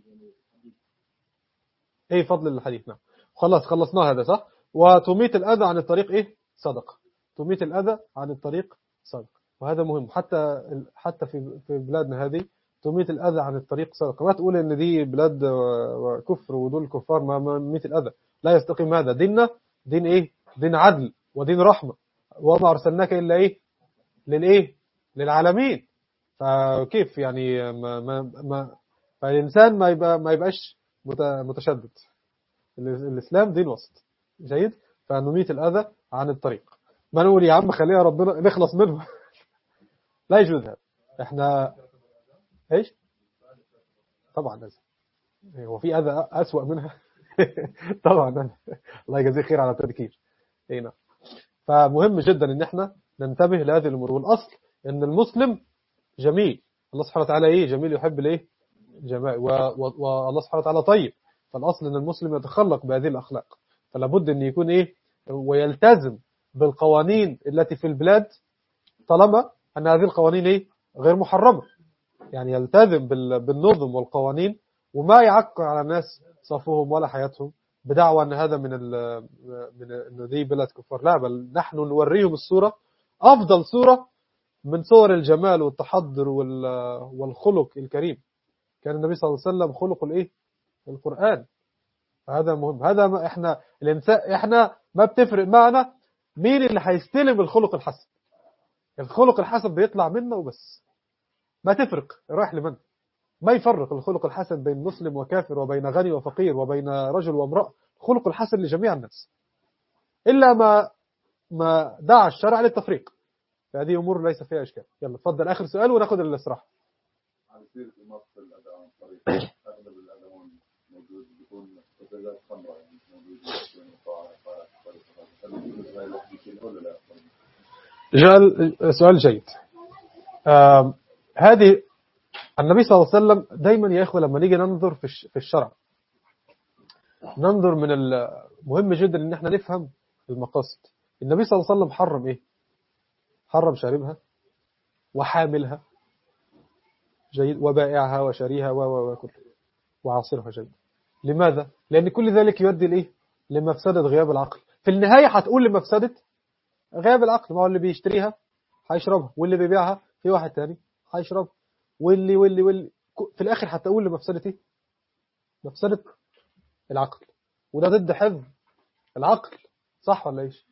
إيه فضل الحديث نعم خلاص خلصنا هذا صح وتميت الأذى عن الطريق إيه صدقة تميت الأذى عن الطريق صدقة وهذا مهم حتى ال- حتى في في بلادنا هذه تميت الأذى عن الطريق صدقة ما تقول إن دي بلاد و- وكفر ودول كفار ما ما نميت الأذى لا يستقيم هذا ديننا دين إيه دين عدل ودين رحمة وما أرسلناك إلا إيه للإيه للعالمين فكيف يعني ما ما ما فالإنسان ما يبقى ما يبقاش مت- متشدد ال- الإسلام دين وسط جيد فنميت الأذى عن الطريق ما نقول يا عم خليها ربنا نخلص منه لا يجوز هذا احنا ايش طبعا لازم هو في أذى أسوأ منها طبعا الله يجزيه خير على التذكير اي نعم فمهم جدا ان احنا ننتبه لهذه الامور والاصل ان المسلم جميل الله سبحانه وتعالى ايه جميل يحب الايه جمال و- و- والله سبحانه وتعالى طيب فالاصل ان المسلم يتخلق بهذه الاخلاق فلا بد ان يكون ايه ويلتزم بالقوانين التي في البلاد طالما ان هذه القوانين ايه غير محرمه يعني يلتزم بال- بالنظم والقوانين وما يعكر على الناس صفوهم ولا حياتهم بدعوى ان هذا من ال من ان دي بلاد كفار لا بل نحن نوريهم الصوره افضل صوره من صور الجمال والتحضر وال- والخلق الكريم كان النبي صلى الله عليه وسلم خلق الايه القران هذا مهم هذا ما احنا الانسان احنا ما بتفرق معنا مين اللي هيستلم الخلق الحسن الخلق الحسن بيطلع منا وبس ما تفرق رايح لمن ما يفرق الخلق الحسن بين مسلم وكافر وبين غني وفقير وبين رجل وامرأة الخلق الحسن لجميع الناس إلا ما ما دعا الشرع للتفريق فهذه أمور ليس فيها إشكال يلا تفضل آخر سؤال وناخذ الاستراحة على سيرة المص الأذى عن الطريق أغلب الأذى هون موجود بيكون مخدرات خمرة يعني مش موجود بين القاعة بالنسبة للواحد يشيل ولا لا؟ جال سؤال جيد آم، هذه النبي صلى الله عليه وسلم دايما يا إخوة لما نيجي ننظر في الش- في الشرع ننظر من ال- مهم جدا ان احنا نفهم المقاصد النبي صلى الله عليه وسلم حرم ايه حرم شاربها وحاملها جيد وبائعها وشاريها و و وكل وعاصرها جيد لماذا لان كل ذلك يؤدي لايه لمفسده غياب العقل في النهايه هتقول لمفسده غياب العقل ما هو اللي بيشتريها هيشربها واللي بيبيعها في واحد تاني هيشربها واللي واللي واللي ك- في الاخر هتقول لمفسده ايه مفسده العقل وده ضد حفظ العقل صح ولا ايش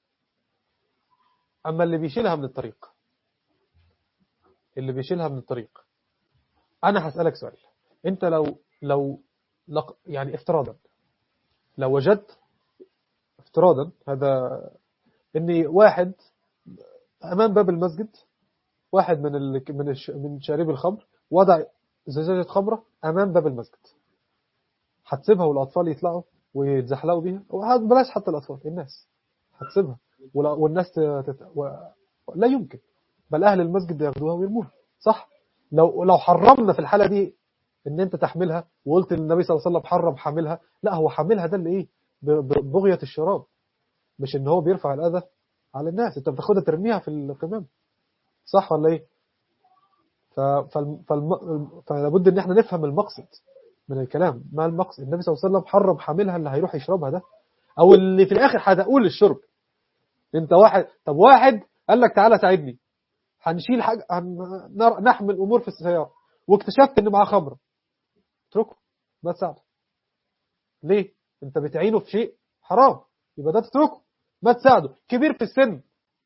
اما اللي بيشيلها من الطريق اللي بيشيلها من الطريق انا هسألك سؤال انت لو لو لق يعني افتراضا لو وجدت افتراضا هذا ان واحد امام باب المسجد واحد من ال... من الش... من شارب الخمر وضع زجاجة خمرة امام باب المسجد هتسيبها والاطفال يطلعوا ويتزحلقوا بيها وهات- بلاش حتى الاطفال الناس هتسيبها ولا- والناس ت... تت... و... لا يمكن بل اهل المسجد ياخدوها ويرموها صح لو لو حرمنا في الحالة دي ان انت تحملها وقلت ان النبي صلى الله عليه وسلم حرم حاملها لا هو حاملها ده اللي ايه ب- ب- بغية الشراب مش ان هو بيرفع الاذى على الناس انت بتاخدها ترميها في القمام صح ولا ايه ف... فالم... فالم... فلابد ان احنا نفهم المقصد من الكلام ما المقصد النبي صلى الله عليه وسلم حرم حاملها اللي هيروح يشربها ده او اللي في الاخر هتقول الشرب انت واحد طب واحد قال لك تعالى ساعدني هنشيل حاجه هن... نر- نحمل امور في السياره واكتشفت ان معاه خمره اتركه ما تساعده ليه انت بتعينه في شيء حرام يبقى ده تتركه ما تساعده كبير في السن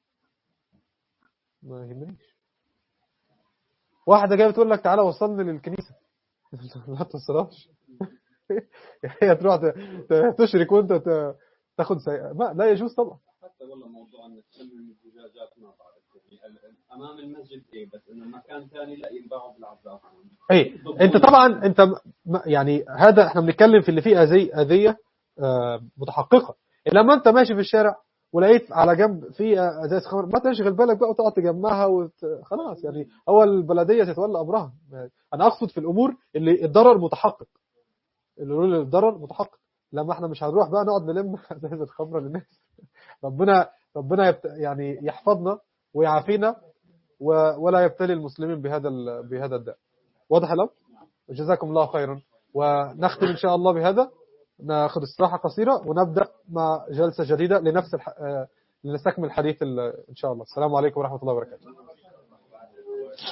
ما يهمنيش واحدة جاية بتقول لك تعالى وصلني للكنيسة لا توصلهاش هي تروح ت- ت- تشرك وانت ت- تاخد سيئة ما لا يجوز طبعا حتى والله موضوع انك تسمم الزجاجات ما بعرف يعني ال- امام المسجد ايه بس انه مكان ثاني لا ينباعوا بالعذاب اي انت طبعا انت م- م- يعني هذا احنا بنتكلم في اللي فيه اذية اذية آه، متحققة لما انت ماشي في الشارع ولقيت على جنب في ازاز خمر ما تشغل بالك بقى وتقعد تجمعها وت... خلاص يعني هو البلديه تتولى امرها انا اقصد في الامور اللي الضرر متحقق اللي يقول الضرر متحقق لما احنا مش هنروح بقى نقعد نلم ازاز الخمره للناس ربنا ربنا يبت... يعني يحفظنا ويعافينا و... ولا يبتلي المسلمين بهذا ال... بهذا الداء واضح الامر جزاكم الله خيرا ونختم ان شاء الله بهذا ناخذ استراحه قصيره ونبدا مع جلسه جديده لنفس الح... آه، لنستكمل الحديث ال- ان شاء الله السلام عليكم ورحمه الله وبركاته